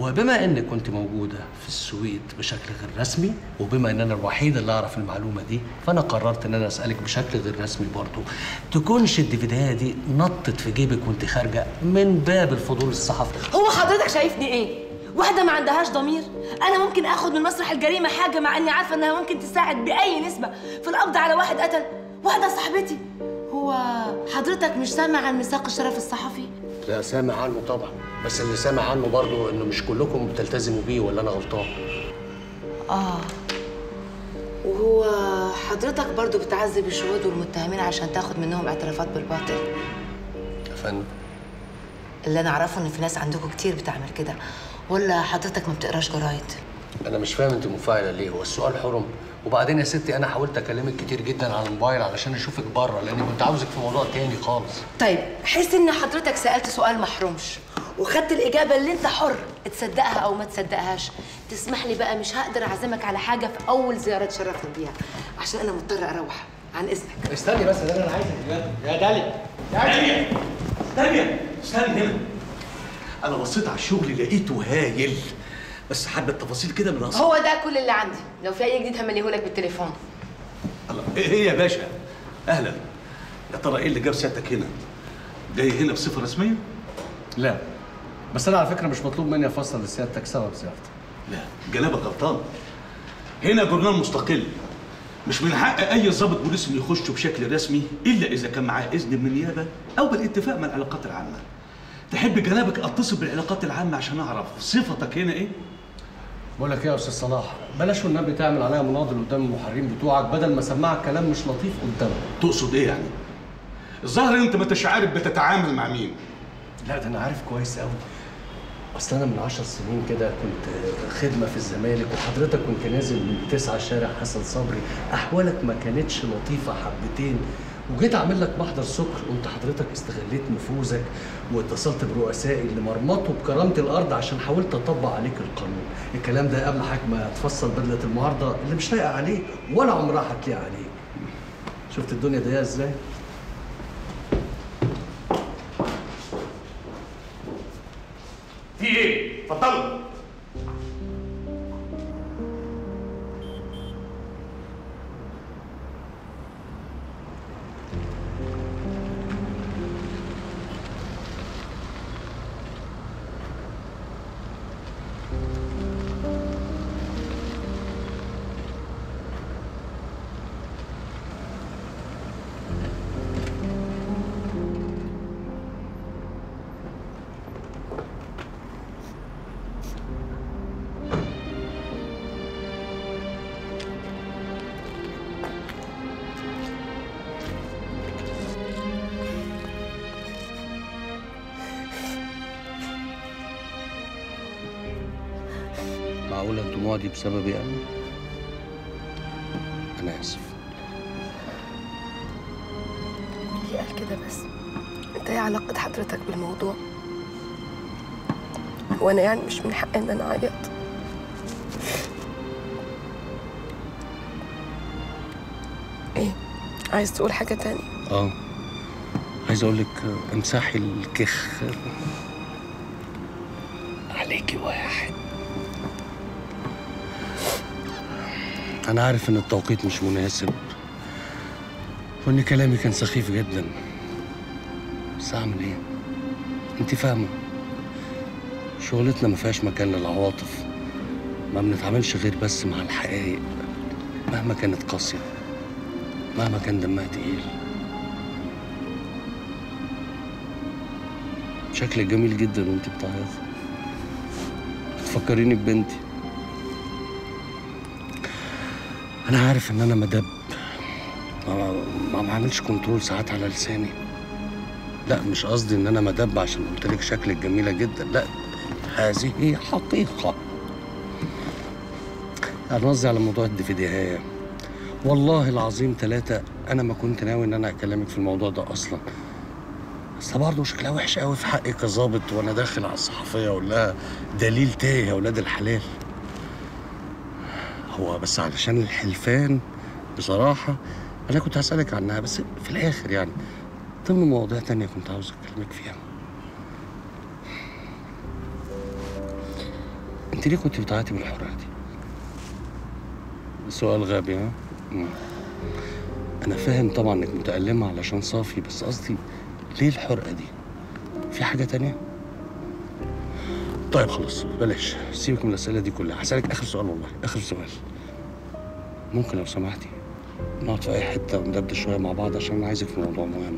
وبما انك كنت موجوده في السويد بشكل غير رسمي وبما ان انا الوحيد اللي اعرف المعلومه دي فانا قررت ان انا اسالك بشكل غير رسمي برضو تكونش الديفيدية دي نطت في جيبك وانت خارجه من باب الفضول الصحفي هو حضرتك شايفني ايه؟ واحدة ما عندهاش ضمير؟ أنا ممكن آخد من مسرح الجريمة حاجة مع إني عارفة إنها ممكن تساعد بأي نسبة في القبض على واحد قتل واحدة صاحبتي هو حضرتك مش سامع عن ميثاق الشرف الصحفي؟ لا سامع عنه طبعا بس اللي سامع عنه برضو انه مش كلكم بتلتزموا بيه ولا انا غلطان آه وهو حضرتك برضو بتعذب الشهود والمتهمين عشان تاخد منهم اعترافات بالباطل يا فندم اللي أنا أعرفه إن في ناس عندكم كتير بتعمل كده ولا حضرتك ما بتقراش جرايد؟ انا مش فاهم انت منفعله ليه هو السؤال حرم وبعدين يا ستي انا حاولت اكلمك كتير جدا على الموبايل علشان اشوفك بره لاني كنت عاوزك في موضوع تاني خالص طيب حس ان حضرتك سالت سؤال محرومش وخدت الاجابه اللي انت حر تصدقها او ما تصدقهاش تسمح لي بقى مش هقدر اعزمك على حاجه في اول زياره تشرفنا بيها عشان انا مضطره اروح عن اذنك استني بس ده انا عايزك بجد يا داليا داليا داليا استني هنا انا بصيت على الشغل لقيته هايل بس حبه تفاصيل كده من اصل هو ده كل اللي عندي لو في اي جديد همليهولك بالتليفون الله ايه إيه يا باشا اهلا يا ترى ايه اللي جاب سيادتك هنا جاي هنا بصفه رسميه لا بس انا على فكره مش مطلوب مني افصل لسيادتك سبب زيارتي لا جنابك غلطان هنا جورنال مستقل مش من حق اي ضابط بوليس انه يخش بشكل رسمي الا اذا كان معاه اذن من النيابه او بالاتفاق مع العلاقات العامه تحب جنابك اتصل بالعلاقات العامه عشان اعرف صفتك هنا ايه بقول لك ايه يا استاذ صلاح بلاش والنبي تعمل عليا مناضل قدام المحررين بتوعك بدل ما اسمعك كلام مش لطيف قدامك تقصد ايه يعني الظاهر انت ما انتش عارف بتتعامل مع مين لا ده انا عارف كويس قوي اصل انا من عشر سنين كده كنت خدمه في الزمالك وحضرتك كنت نازل من تسعة شارع حسن صبري احوالك ما كانتش لطيفه حبتين وجيت اعمل لك محضر سكر قمت حضرتك استغليت نفوذك واتصلت برؤسائي اللي مرمطوا بكرامه الارض عشان حاولت اطبق عليك القانون الكلام ده قبل حضرتك ما تفصل بدله المعارضه اللي مش لايقه عليك ولا عمرها هتليق عليك شفت الدنيا ضيقه ازاي في ايه اتفضلوا معقوله الدموع دي بسببي انا انا اسف ليه قال كده بس انت ايه علاقة حضرتك بالموضوع وانا يعني مش من حقي ان انا اعيط ايه عايز تقول حاجة تانية اه عايز اقول لك امسحي الكخ عليكي واحد انا عارف ان التوقيت مش مناسب وان كلامي كان سخيف جدا بس اعمل ايه انت فاهمه شغلتنا ما فيهاش مكان للعواطف ما بنتعاملش غير بس مع الحقائق مهما كانت قاسيه مهما كان دمها تقيل شكلك جميل جدا وانت بتعيطي بتفكريني ببنتي انا عارف ان انا مدب ما ما بعملش كنترول ساعات على لساني لا مش قصدي ان انا مدب عشان قلت لك شكلك جميله جدا لا هذه حقيقه انا قصدي على موضوع الدفيديهايه والله العظيم ثلاثة أنا ما كنت ناوي إن أنا أكلمك في الموضوع ده أصلا بس برضه شكلها وحش قوي في حقي كظابط وأنا داخل على الصحفية أقول لها دليل تايه يا ولاد الحلال هو بس علشان الحلفان بصراحة أنا كنت هسألك عنها بس في الآخر يعني ضمن مواضيع تانية كنت عاوز أكلمك فيها انت ليه كنت بتعيطي بالحرقه دي سؤال غبي ها مم. انا فاهم طبعا انك متألمة علشان صافي بس قصدي ليه الحرقه دي في حاجه تانية طيب خلاص بلاش سيبك من الاسئله دي كلها هسألك اخر سؤال والله اخر سؤال ممكن لو سمحتي نقعد في اي حته وندردش شويه مع بعض عشان انا عايزك في موضوع مهم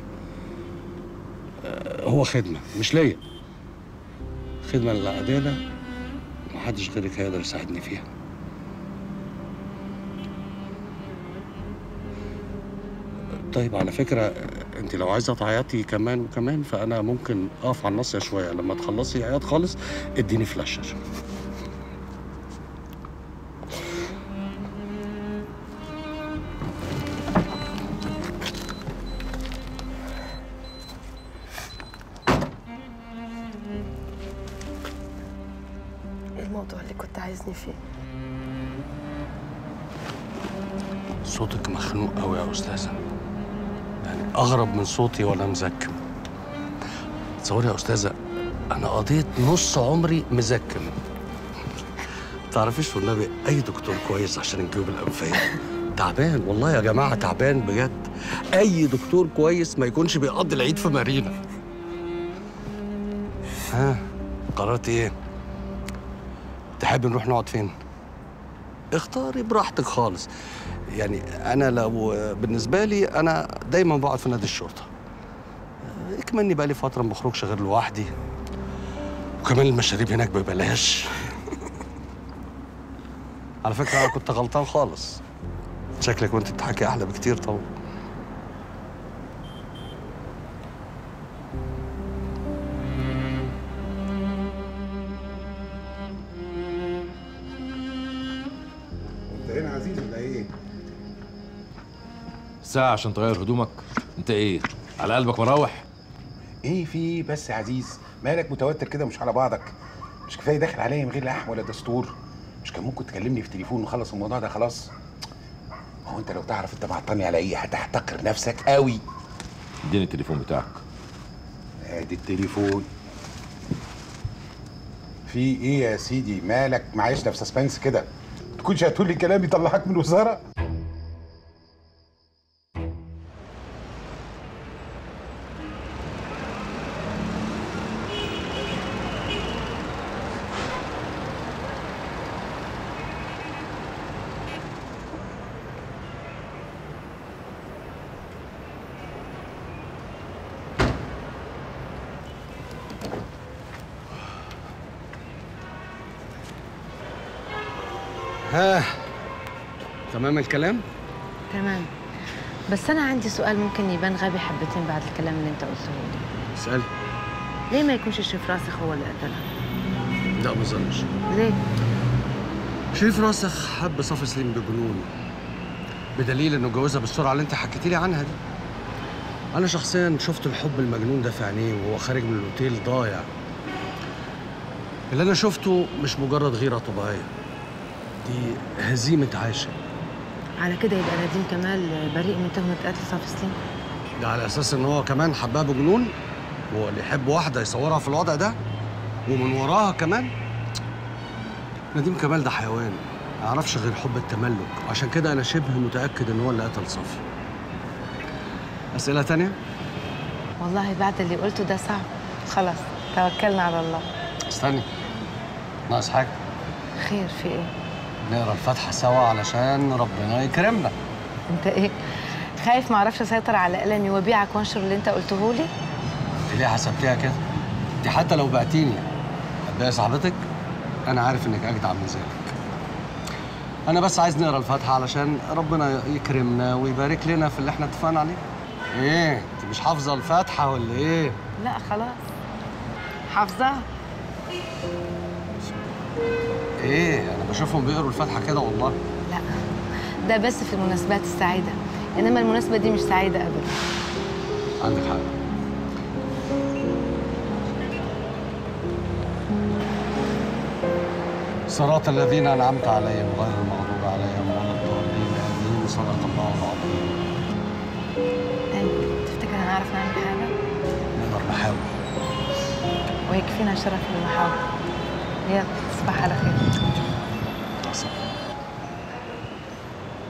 آه، هو خدمه مش ليا خدمه للعداله محدش غيرك هيقدر يساعدني فيها طيب على فكرة انت لو عايزة تعيطي كمان وكمان فأنا ممكن أقف على الناصية شوية لما تخلصي عياط خالص اديني فلاشر ايه الموضوع اللي كنت عايزني فيه صوتك مخنوق قوي يا أستاذة يعني أغرب من صوتي وأنا مزكم تصوري يا أستاذة أنا قضيت نص عمري مزكم تعرفيش والنبي أي دكتور كويس عشان الجيوب الأنفية تعبان والله يا جماعة تعبان بجد أي دكتور كويس ما يكونش بيقضي العيد في مارينا ها قررت إيه؟ تحب نروح نقعد فين؟ اختاري براحتك خالص يعني انا لو بالنسبه لي انا دايما بقعد في نادي الشرطه اكمني بقى لي فتره ما بخرجش غير لوحدي وكمان المشاريب هناك ببلاش على فكره انا كنت غلطان خالص شكلك وانت بتحكي احلى بكتير طبعا انت هنا عزيز ولا ايه؟ ساعة عشان تغير هدومك انت ايه على قلبك مروح ايه في ايه بس يا عزيز مالك متوتر كده مش على بعضك مش كفايه داخل عليا من غير لحم ولا دستور مش كان ممكن تكلمني في تليفون ونخلص الموضوع ده خلاص ما هو انت لو تعرف انت معطلني على ايه هتحتقر نفسك قوي اديني التليفون بتاعك ادي التليفون في ايه يا سيدي مالك معيشنا في سسبنس كده تكونش هتقول لي كلام يطلعك من الوزاره ها تمام الكلام تمام بس انا عندي سؤال ممكن يبان غبي حبتين بعد الكلام اللي انت قلته لي اسالي ليه ما يكونش الشيف راسخ هو اللي قتلها لا ما اظنش ليه شريف راسخ حب صافي سليم بجنون بدليل انه جوزها بالسرعه اللي انت حكيتي لي عنها دي انا شخصيا شفت الحب المجنون ده في عينيه وهو خارج من الاوتيل ضايع اللي انا شفته مش مجرد غيره طبيعيه دي هزيمه عاشق على كده يبقى نديم كمال بريء من تهمه قتل صافي سليم ده على اساس ان هو كمان حبها بجنون هو اللي يحب واحده يصورها في الوضع ده ومن وراها كمان نديم كمال ده حيوان ما يعرفش غير حب التملك عشان كده انا شبه متاكد ان هو اللي قتل صافي اسئله تانية والله بعد اللي قلته ده صعب خلاص توكلنا على الله استني ناقص حاجه خير في ايه نقرا الفاتحه سوا علشان ربنا يكرمنا انت ايه خايف ما اعرفش اسيطر على قلمي وابيعك وانشر اللي انت قلته لي انت ليه حسبتيها كده دي حتى لو بعتيني ابقى صاحبتك انا عارف انك اجدع من ذلك انا بس عايز نقرا الفاتحه علشان ربنا يكرمنا ويبارك لنا في اللي احنا اتفقنا عليه ايه انت مش حافظه الفاتحه ولا ايه لا خلاص حافظاها ايه انا بشوفهم بيقروا الفاتحه كده والله لا ده بس في المناسبات السعيده انما المناسبه دي مش سعيده ابدا عندك حق صراط الذين انعمت عليهم غير المغضوب عليهم ولا الضالين امين صدق الله العظيم تفتكر هنعرف نعمل حاجه نقدر نحاول ويكفينا شرف المحاولة يلا تصبح على خير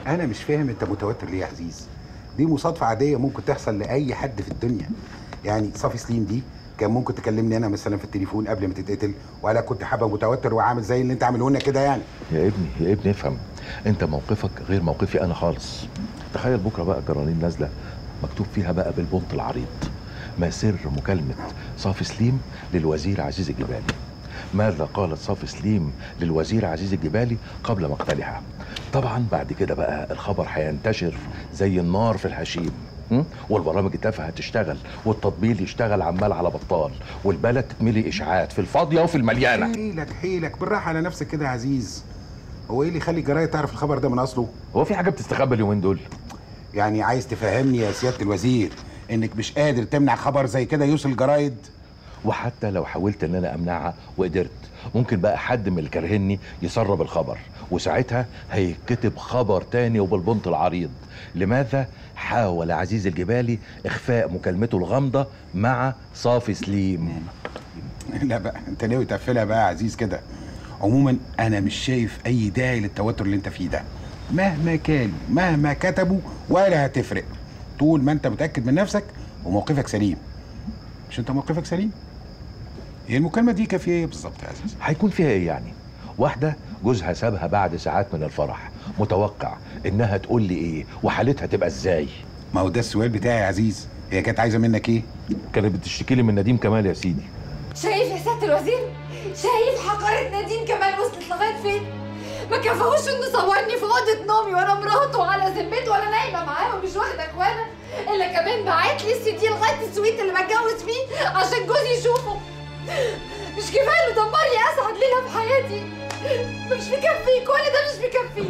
انا مش فاهم انت متوتر ليه يا عزيز دي مصادفه عاديه ممكن تحصل لاي حد في الدنيا يعني صافي سليم دي كان ممكن تكلمني انا مثلا في التليفون قبل ما تتقتل ولا كنت حابه متوتر وعامل زي اللي انت عامله لنا كده يعني يا ابني يا ابني افهم انت موقفك غير موقفي انا خالص تخيل بكره بقى الجرانين نازله مكتوب فيها بقى بالبنط العريض ما سر مكالمه صافي سليم للوزير عزيز الجبالي ماذا قالت صافي سليم للوزير عزيز الجبالي قبل مقتلها طبعا بعد كده بقى الخبر هينتشر زي النار في الهشيم م? والبرامج التافهه هتشتغل والتطبيل يشتغل عمال على بطال والبلد تتملي اشاعات في الفاضيه وفي المليانه حيلك حيلك بالراحه على نفسك كده يا عزيز هو ايه اللي يخلي الجرايد تعرف الخبر ده من اصله هو في حاجه بتستخبى اليومين دول يعني عايز تفهمني يا سياده الوزير انك مش قادر تمنع خبر زي كده يوصل الجرايد وحتى لو حاولت ان انا امنعها وقدرت ممكن بقى حد من اللي كارهني يسرب الخبر وساعتها هيتكتب خبر تاني وبالبنط العريض لماذا حاول عزيز الجبالي اخفاء مكالمته الغامضه مع صافي سليم لا بقى انت ناوي تقفلها بقى يا عزيز كده عموما انا مش شايف اي داعي للتوتر اللي انت فيه ده مهما كان مهما كتبوا ولا هتفرق طول ما انت متاكد من نفسك وموقفك سليم مش انت موقفك سليم هي المكالمه دي كان فيها ايه بالظبط يا عزيز هيكون فيها ايه يعني واحده جوزها سابها بعد ساعات من الفرح متوقع انها تقول لي ايه وحالتها تبقى ازاي ما هو ده السؤال بتاعي يا عزيز هي كانت عايزه منك ايه كانت بتشتكي لي من نديم كمال يا سيدي شايف يا سياده الوزير شايف حقاره نادين كمان وصلت لغايه فين ما كفاهوش انه صورني في اوضه نومي وانا مراته على ذمته وانا نايمه معاه ومش واخده اخوانا الا كمان بعت لي السي دي لغايه السويت اللي بتجوز فيه عشان جوزي يشوفه مش كفايه انه دمر لي اسعد ليله في حياتي مش مكفي كل ده مش مكفي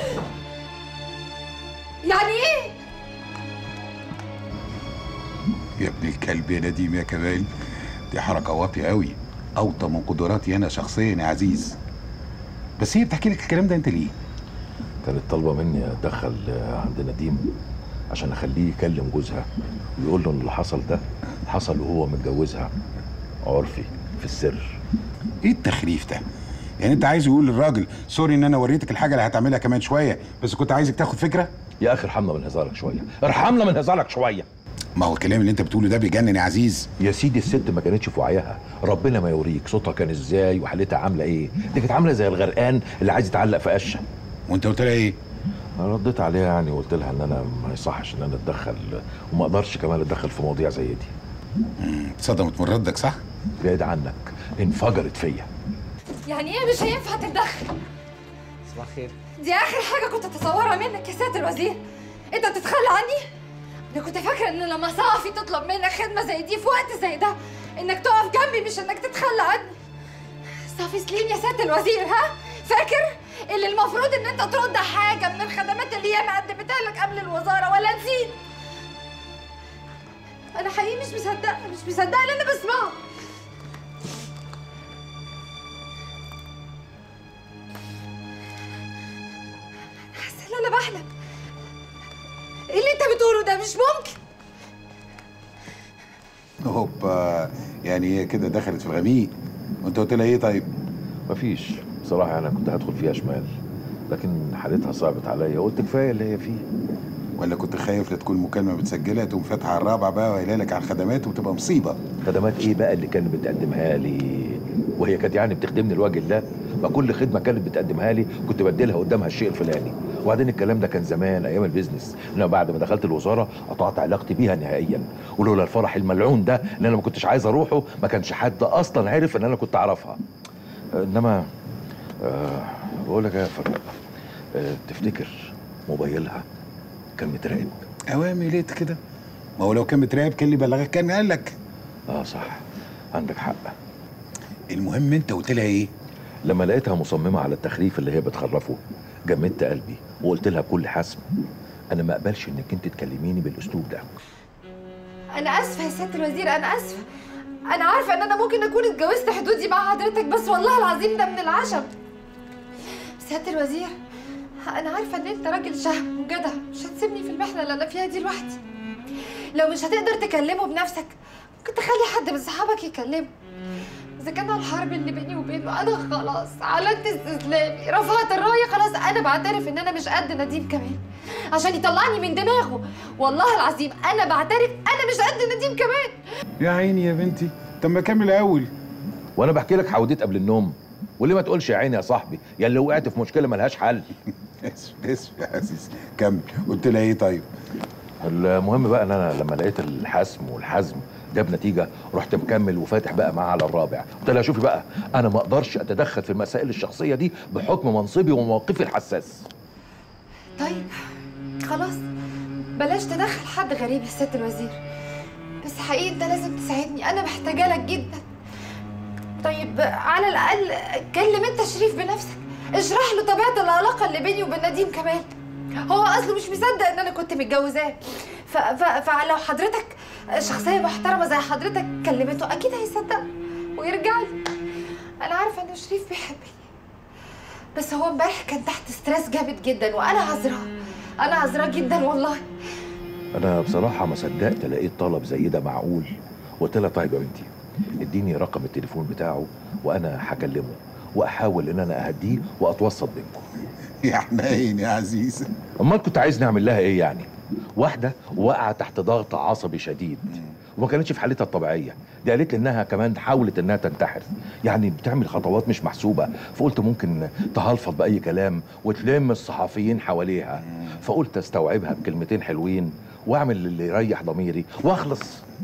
يعني ايه يا ابن الكلب يا نديم يا كمال دي حركه واطيه قوي اوطى من قدراتي انا شخصيا يا عزيز بس هي بتحكي لك الكلام ده انت ليه كانت طالبه مني اتدخل عند نديم عشان اخليه يكلم جوزها ويقول له ان اللي حصل ده حصل وهو متجوزها عرفي في السر ايه التخريف ده يعني انت عايز يقول للراجل سوري ان انا وريتك الحاجه اللي هتعملها كمان شويه بس كنت عايزك تاخد فكره يا اخي ارحمنا من هزارك شويه ارحمنا من هزارك شويه ما هو الكلام اللي انت بتقوله ده بيجنن يا عزيز يا سيدي الست ما كانتش في وعيها ربنا ما يوريك صوتها كان ازاي وحالتها عامله ايه دي كانت عامله زي الغرقان اللي عايز يتعلق في قشه وانت قلت لها ايه رديت عليها يعني وقلت لها ان انا ما يصحش ان انا اتدخل وما اقدرش كمان اتدخل في مواضيع زي دي اتصدمت من ردك صح بعيد عنك انفجرت فيا يعني ايه مش هينفع تتدخل صباح الخير دي اخر حاجه كنت اتصورها منك يا سياده الوزير انت بتتخلى عني انا كنت فاكره ان لما صافي تطلب منك خدمه زي دي في وقت زي ده انك تقف جنبي مش انك تتخلى عني صافي سليم يا سياده الوزير ها فاكر اللي المفروض ان انت ترد حاجه من الخدمات اللي ياما قدمتها لك قبل الوزاره ولا نسيت انا حقيقي مش مصدقه مش مصدقه اللي انا بسمعه حاسه ان انا بحلم ايه اللي انت بتقوله ده مش ممكن هوبا يعني هي كده دخلت في الغميق وانت قلت لها ايه طيب مفيش بصراحه انا كنت هدخل فيها شمال لكن حالتها صعبت عليا قلت كفايه اللي هي فيه ولا كنت خايف لا تكون مكالمه متسجله تقوم فاتحه على الرابعه بقى وقايله لك على الخدمات وتبقى مصيبه خدمات ايه بقى اللي كانت بتقدمها لي وهي كانت يعني بتخدمني لوجه الله ما كل خدمه كانت بتقدمها لي كنت بديلها قدامها الشيء الفلاني وبعدين الكلام ده كان زمان ايام البيزنس انما بعد ما دخلت الوزاره قطعت علاقتي بيها نهائيا ولولا الفرح الملعون ده اللي انا ما كنتش عايز اروحه ما كانش حد اصلا عرف ان انا كنت اعرفها انما آه بقول لك يا فرق آه تفتكر موبايلها كان متراقب اوامي ليت كده ما هو لو كان متراقب كان اللي بلغك كان قال لك اه صح عندك حق المهم انت قلت لها ايه لما لقيتها مصممه على التخريف اللي هي بتخرفه جمدت قلبي وقلت لها بكل حسم انا ما اقبلش انك انت تكلميني بالاسلوب ده انا اسفه يا سياده الوزير انا اسفه انا عارفه ان انا ممكن اكون اتجوزت حدودي مع حضرتك بس والله العظيم ده من العشم سياده الوزير انا عارفه ان انت راجل شهم وجدع مش هتسيبني في المحنه اللي انا فيها دي لوحدي لو مش هتقدر تكلمه بنفسك ممكن تخلي حد من صحابك يكلمه اذا كان على الحرب اللي بيني وبينه انا خلاص اعلنت استسلامي رفعت الرايه خلاص انا بعترف ان انا مش قد نديم كمان عشان يطلعني من دماغه والله العظيم انا بعترف انا مش قد نديم كمان يا عيني يا بنتي طب ما كمل اول وانا بحكي لك حوديت قبل النوم وليه ما تقولش يا عيني يا صاحبي يا اللي وقعت في مشكله ملهاش حل اسف اسف يا عزيز كمل قلت لها ايه طيب المهم بقى ان انا لما لقيت الحسم والحزم جاب نتيجه رحت مكمل وفاتح بقى معاها على الرابع قلت لها شوفي بقى انا ما اقدرش اتدخل في المسائل الشخصيه دي بحكم منصبي وموقفي الحساس طيب خلاص بلاش تدخل حد غريب يا ست الوزير بس حقيقي انت لازم تساعدني انا محتاجه لك جدا طيب على الاقل كلم انت شريف بنفسك اشرح له طبيعه العلاقه اللي بيني وبين نديم كمان هو اصله مش مصدق ان انا كنت متجوزاه ف... ف... فلو حضرتك شخصيه محترمه زي حضرتك كلمته اكيد هيصدق ويرجع لي انا عارفه ان شريف بيحبني بس هو امبارح كان تحت ستريس جامد جدا وانا عذراه انا عذراه جدا والله انا بصراحه ما صدقت لقيت طلب زي ده معقول قلت لها طيب يا بنتي اديني رقم التليفون بتاعه وانا هكلمه واحاول ان انا اهديه واتوسط بينكم يا حنين يا عزيز امال كنت عايز نعمل لها ايه يعني واحده واقعه تحت ضغط عصبي شديد وما كانتش في حالتها الطبيعيه دي قالت لي انها كمان حاولت انها تنتحر يعني بتعمل خطوات مش محسوبه فقلت ممكن تهلفظ باي كلام وتلم الصحفيين حواليها فقلت استوعبها بكلمتين حلوين واعمل اللي يريح ضميري واخلص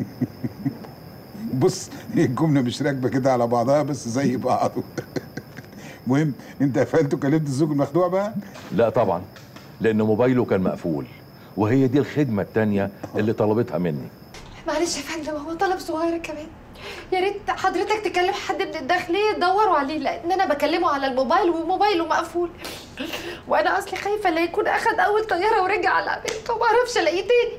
بص الجمله مش راكبه كده على بعضها بس زي بعض المهم انت قفلت وكلمت الزوج المخدوع بقى لا طبعا لان موبايله كان مقفول وهي دي الخدمه التانيه اللي طلبتها مني معلش يا فندم هو طلب صغير كمان يا ريت حضرتك تكلم حد من الداخليه يدوروا عليه لان انا بكلمه على الموبايل وموبايله مقفول وانا اصلي خايفه لا يكون اخد اول طياره ورجع على امريكا وما اعرفش الاقيه تاني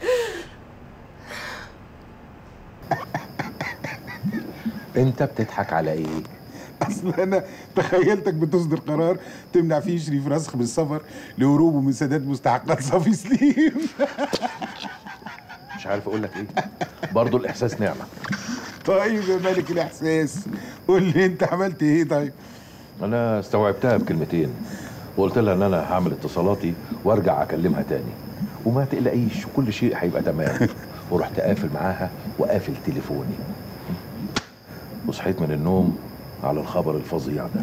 انت بتضحك على ايه اصل انا تخيلتك بتصدر قرار تمنع فيه شريف رسخ من السفر لهروبه من سداد مستحقات صافي سليم مش عارف اقول لك ايه برضه الاحساس نعمه طيب يا ملك الاحساس قول لي انت عملت ايه طيب انا استوعبتها بكلمتين وقلت لها ان انا هعمل اتصالاتي وارجع اكلمها تاني وما تقلقيش كل شيء هيبقى تمام ورحت قافل معاها وقافل تليفوني وصحيت من النوم على الخبر الفظيع ده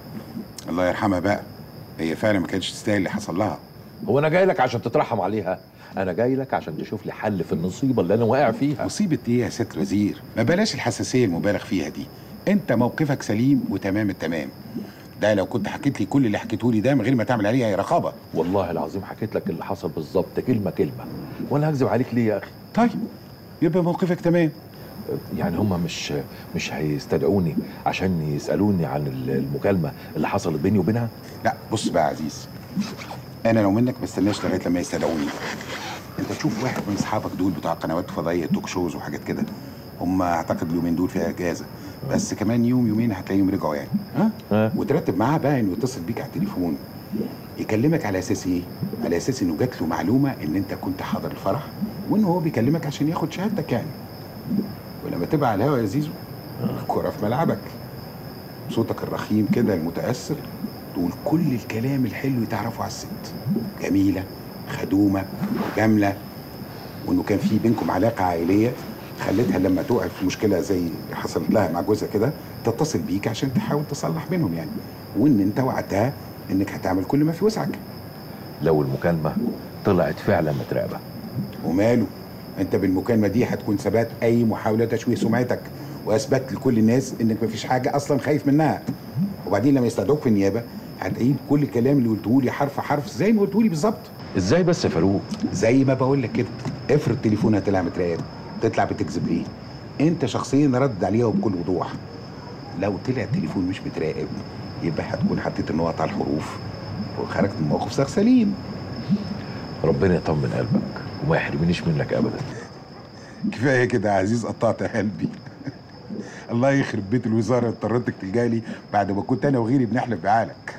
الله يرحمها بقى هي فعلا ما كانتش تستاهل اللي حصل لها هو انا جاي لك عشان تترحم عليها انا جاي لك عشان تشوف لي حل في النصيبه اللي انا واقع فيها مصيبه ايه يا ست وزير ما بلاش الحساسيه المبالغ فيها دي انت موقفك سليم وتمام التمام ده لو كنت حكيت لي كل اللي حكيته لي ده من غير ما تعمل عليه اي رقابه والله العظيم حكيت لك اللي حصل بالظبط كلمه كلمه وانا هكذب عليك ليه يا اخي طيب يبقى موقفك تمام يعني هم مش مش هيستدعوني عشان يسالوني عن المكالمه اللي حصلت بيني وبينها لا بص بقى يا عزيز انا لو منك ما استناش لغايه لما يستدعوني انت تشوف واحد من اصحابك دول بتوع قنوات فضائيه توك شوز وحاجات كده هم اعتقد اليومين دول فيها اجازه بس كمان يوم يومين هتلاقيهم رجعوا يعني ها أه؟ وترتب معاه بقى انه يتصل بيك على التليفون يكلمك على اساس ايه على اساس انه جات له معلومه ان انت كنت حاضر الفرح وان هو بيكلمك عشان ياخد شهادتك يعني ولما تبقى على الهوا يا زيزو الكرة في ملعبك صوتك الرخيم كده المتأثر تقول كل الكلام الحلو اللي تعرفه على الست جميلة خدومة جاملة وانه كان في بينكم علاقة عائلية خلتها لما تقع في مشكلة زي اللي حصلت لها مع جوزها كده تتصل بيك عشان تحاول تصلح بينهم يعني وان انت وعدتها انك هتعمل كل ما في وسعك لو المكالمة طلعت فعلا متراقبة وماله انت بالمكالمة دي هتكون ثبات اي محاولة تشويه سمعتك واثبت لكل الناس انك مفيش حاجة اصلا خايف منها وبعدين لما يستدعوك في النيابة هتعيد كل الكلام اللي قلته لي حرف حرف زي ما قلته لي بالظبط ازاي بس يا فاروق زي ما بقول لك كده افرض تليفونها طلع متراقب تطلع بتكذب ليه انت شخصيا رد عليها وبكل وضوح لو طلع التليفون مش متراقب يبقى هتكون حطيت النقط على الحروف وخرجت من موقف ساق سليم ربنا يطمن قلبك وما يحرمنيش منك ابدا كفايه كده يا عزيز قطعت قلبي الله يخرب بيت الوزاره اللي اضطريتك تلجأ لي بعد ما كنت انا وغيري بنحلف بعقلك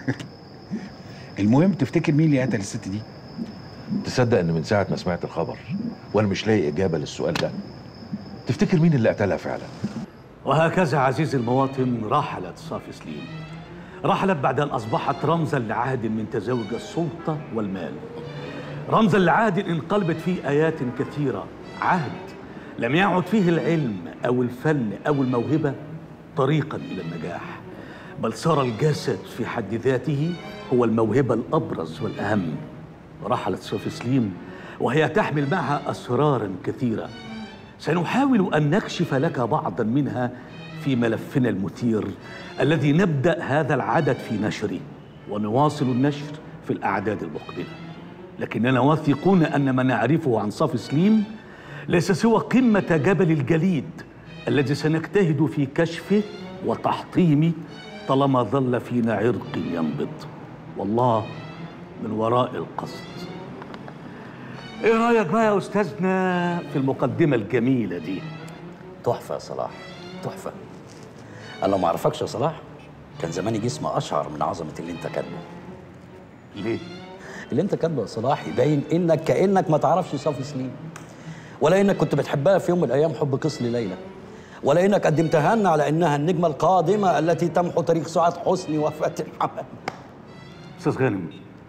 المهم تفتكر مين اللي قتل الست دي تصدق ان من ساعه ما سمعت الخبر وانا مش لاقي اجابه للسؤال ده تفتكر مين اللي قتلها فعلا وهكذا عزيزي المواطن رحلت صافي سليم رحلت بعد أن أصبحت رمزا لعهد من تزاوج السلطة والمال رمزا لعهد انقلبت فيه آيات كثيرة عهد لم يعد فيه العلم أو الفن أو الموهبة طريقا إلى النجاح بل صار الجسد في حد ذاته هو الموهبة الأبرز والأهم رحلت صافي سليم وهي تحمل معها أسرارا كثيرة سنحاول أن نكشف لك بعضا منها في ملفنا المثير الذي نبدأ هذا العدد في نشره ونواصل النشر في الأعداد المقبلة لكننا واثقون أن ما نعرفه عن صافي سليم ليس سوى قمة جبل الجليد الذي سنجتهد في كشفه وتحطيمه طالما ظل فينا عرق ينبض والله من وراء القصد ايه رايك بقى يا استاذنا في المقدمه الجميله دي تحفه يا صلاح تحفه انا لو ما اعرفكش يا صلاح كان زماني جسمي اشعر من عظمه اللي انت كاتبه ليه اللي انت كاتبه يا صلاح يبين انك كانك ما تعرفش صافي سليم ولا انك كنت بتحبها في يوم من الايام حب قص ليلى ولا انك قدمتها لنا على انها النجمه القادمه التي تمحو تاريخ سعاد حسني وفاتن حمام استاذ غانم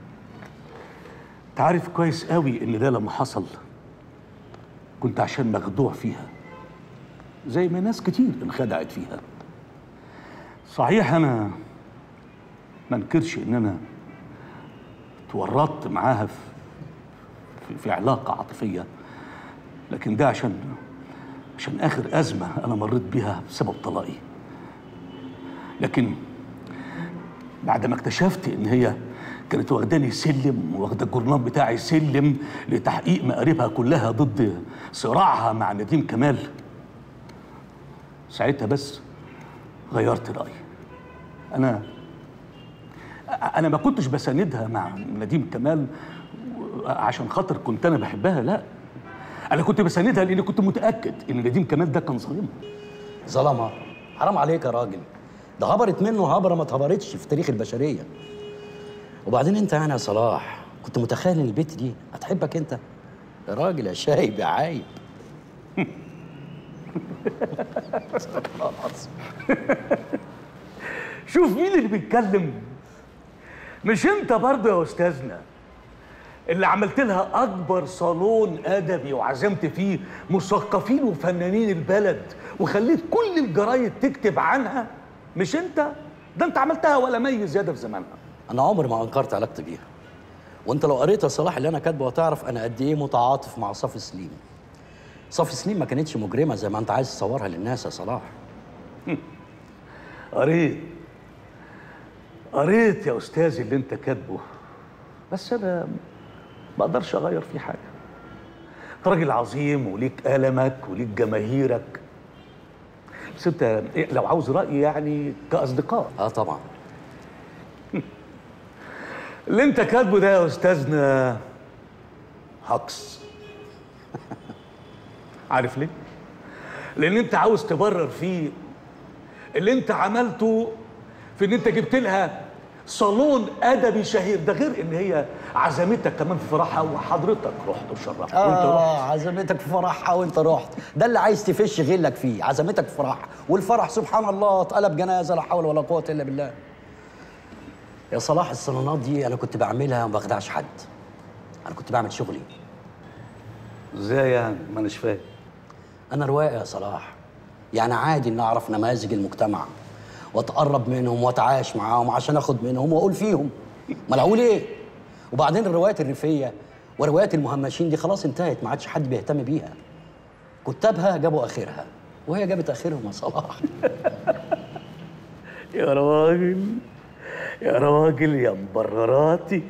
انت عارف كويس قوي ان ده لما حصل كنت عشان مخدوع فيها زي ما ناس كتير انخدعت فيها صحيح انا ما انكرش ان انا اتورطت معاها في, في, في علاقه عاطفيه لكن ده عشان عشان اخر ازمه انا مريت بيها بسبب طلاقي لكن بعد ما اكتشفت ان هي كانت واخداني سلم واخده الجورنال بتاعي سلم لتحقيق مقاربها كلها ضد صراعها مع نديم كمال ساعتها بس غيرت رايي انا انا ما كنتش بساندها مع نديم كمال عشان خاطر كنت انا بحبها لا انا كنت بساندها لاني كنت متاكد ان نديم كمال ده كان ظالمها ظلمها حرام عليك يا راجل ده هبرت منه هبره ما اتهبرتش في تاريخ البشريه وبعدين انت يعني يا صلاح كنت متخيل ان البت دي هتحبك انت يا راجل يا شايب يا عايب شوف مين اللي بيتكلم مش انت برضه يا استاذنا اللي عملت لها اكبر صالون ادبي وعزمت فيه مثقفين وفنانين البلد وخليت كل الجرايد تكتب عنها مش انت ده انت عملتها ولا مي زياده في زمانها انا عمري ما انكرت علاقتي بيها وانت لو قريت يا صلاح اللي انا كاتبه هتعرف انا قد ايه متعاطف مع صافي سليم صافي سليم ما كانتش مجرمه زي ما انت عايز تصورها للناس يا صلاح قريت قريت يا استاذي اللي انت كاتبه بس انا ما اقدرش اغير فيه حاجه انت راجل عظيم وليك المك وليك جماهيرك بس انت إيه لو عاوز رايي يعني كاصدقاء اه طبعا اللي انت كاتبه ده يا استاذنا هكس عارف ليه؟ لان انت عاوز تبرر فيه اللي انت عملته في ان انت جبت لها صالون ادبي شهير ده غير ان هي عزمتك كمان في فرحها وحضرتك رحت وشرفت وانت رحت اه عزمتك في فرحها وانت رحت ده اللي عايز تفش غلك فيه عزمتك في فرحها والفرح سبحان الله اتقلب جنازه لا حول ولا قوه الا بالله يا صلاح الصالونات دي انا كنت بعملها وما بخدعش حد انا كنت بعمل شغلي ازاي يعني ما اناش فاهم انا روائي يا صلاح يعني عادي ان اعرف نماذج المجتمع واتقرب منهم واتعايش معاهم عشان اخد منهم واقول فيهم ما انا هقول ايه وبعدين الروايات الريفيه وروايات المهمشين دي خلاص انتهت ما عادش حد بيهتم بيها كتابها جابوا اخرها وهي جابت اخرهم يا صلاح يا راجل يا راجل يا مبرراتي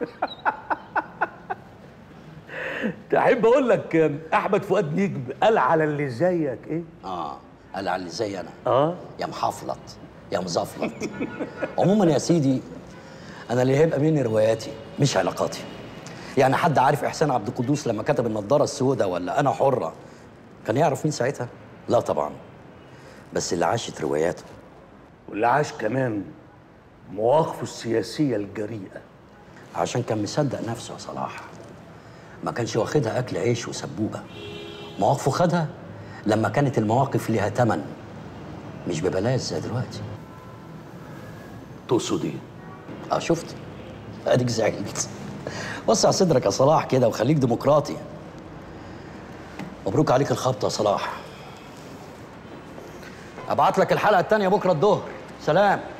تحب اقول لك احمد فؤاد نجم قال على اللي زيك ايه اه قال على اللي زي انا اه يا محفلط يا مزفلط عموما يا سيدي انا اللي هيبقى مني رواياتي مش علاقاتي يعني حد عارف احسان عبد القدوس لما كتب النضاره السوداء ولا انا حره كان يعرف مين ساعتها لا طبعا بس اللي عاشت رواياته واللي عاش كمان مواقفه السياسيه الجريئه عشان كان مصدق نفسه يا صلاح ما كانش واخدها اكل عيش وسبوبه مواقفه خدها لما كانت المواقف ليها تمن مش ببلاش زي دلوقتي تقصد ايه؟ اه شفت اديك زعلت وسع صدرك يا صلاح كده وخليك ديمقراطي مبروك عليك الخبطه يا صلاح ابعت لك الحلقه التانيه بكره الظهر سلام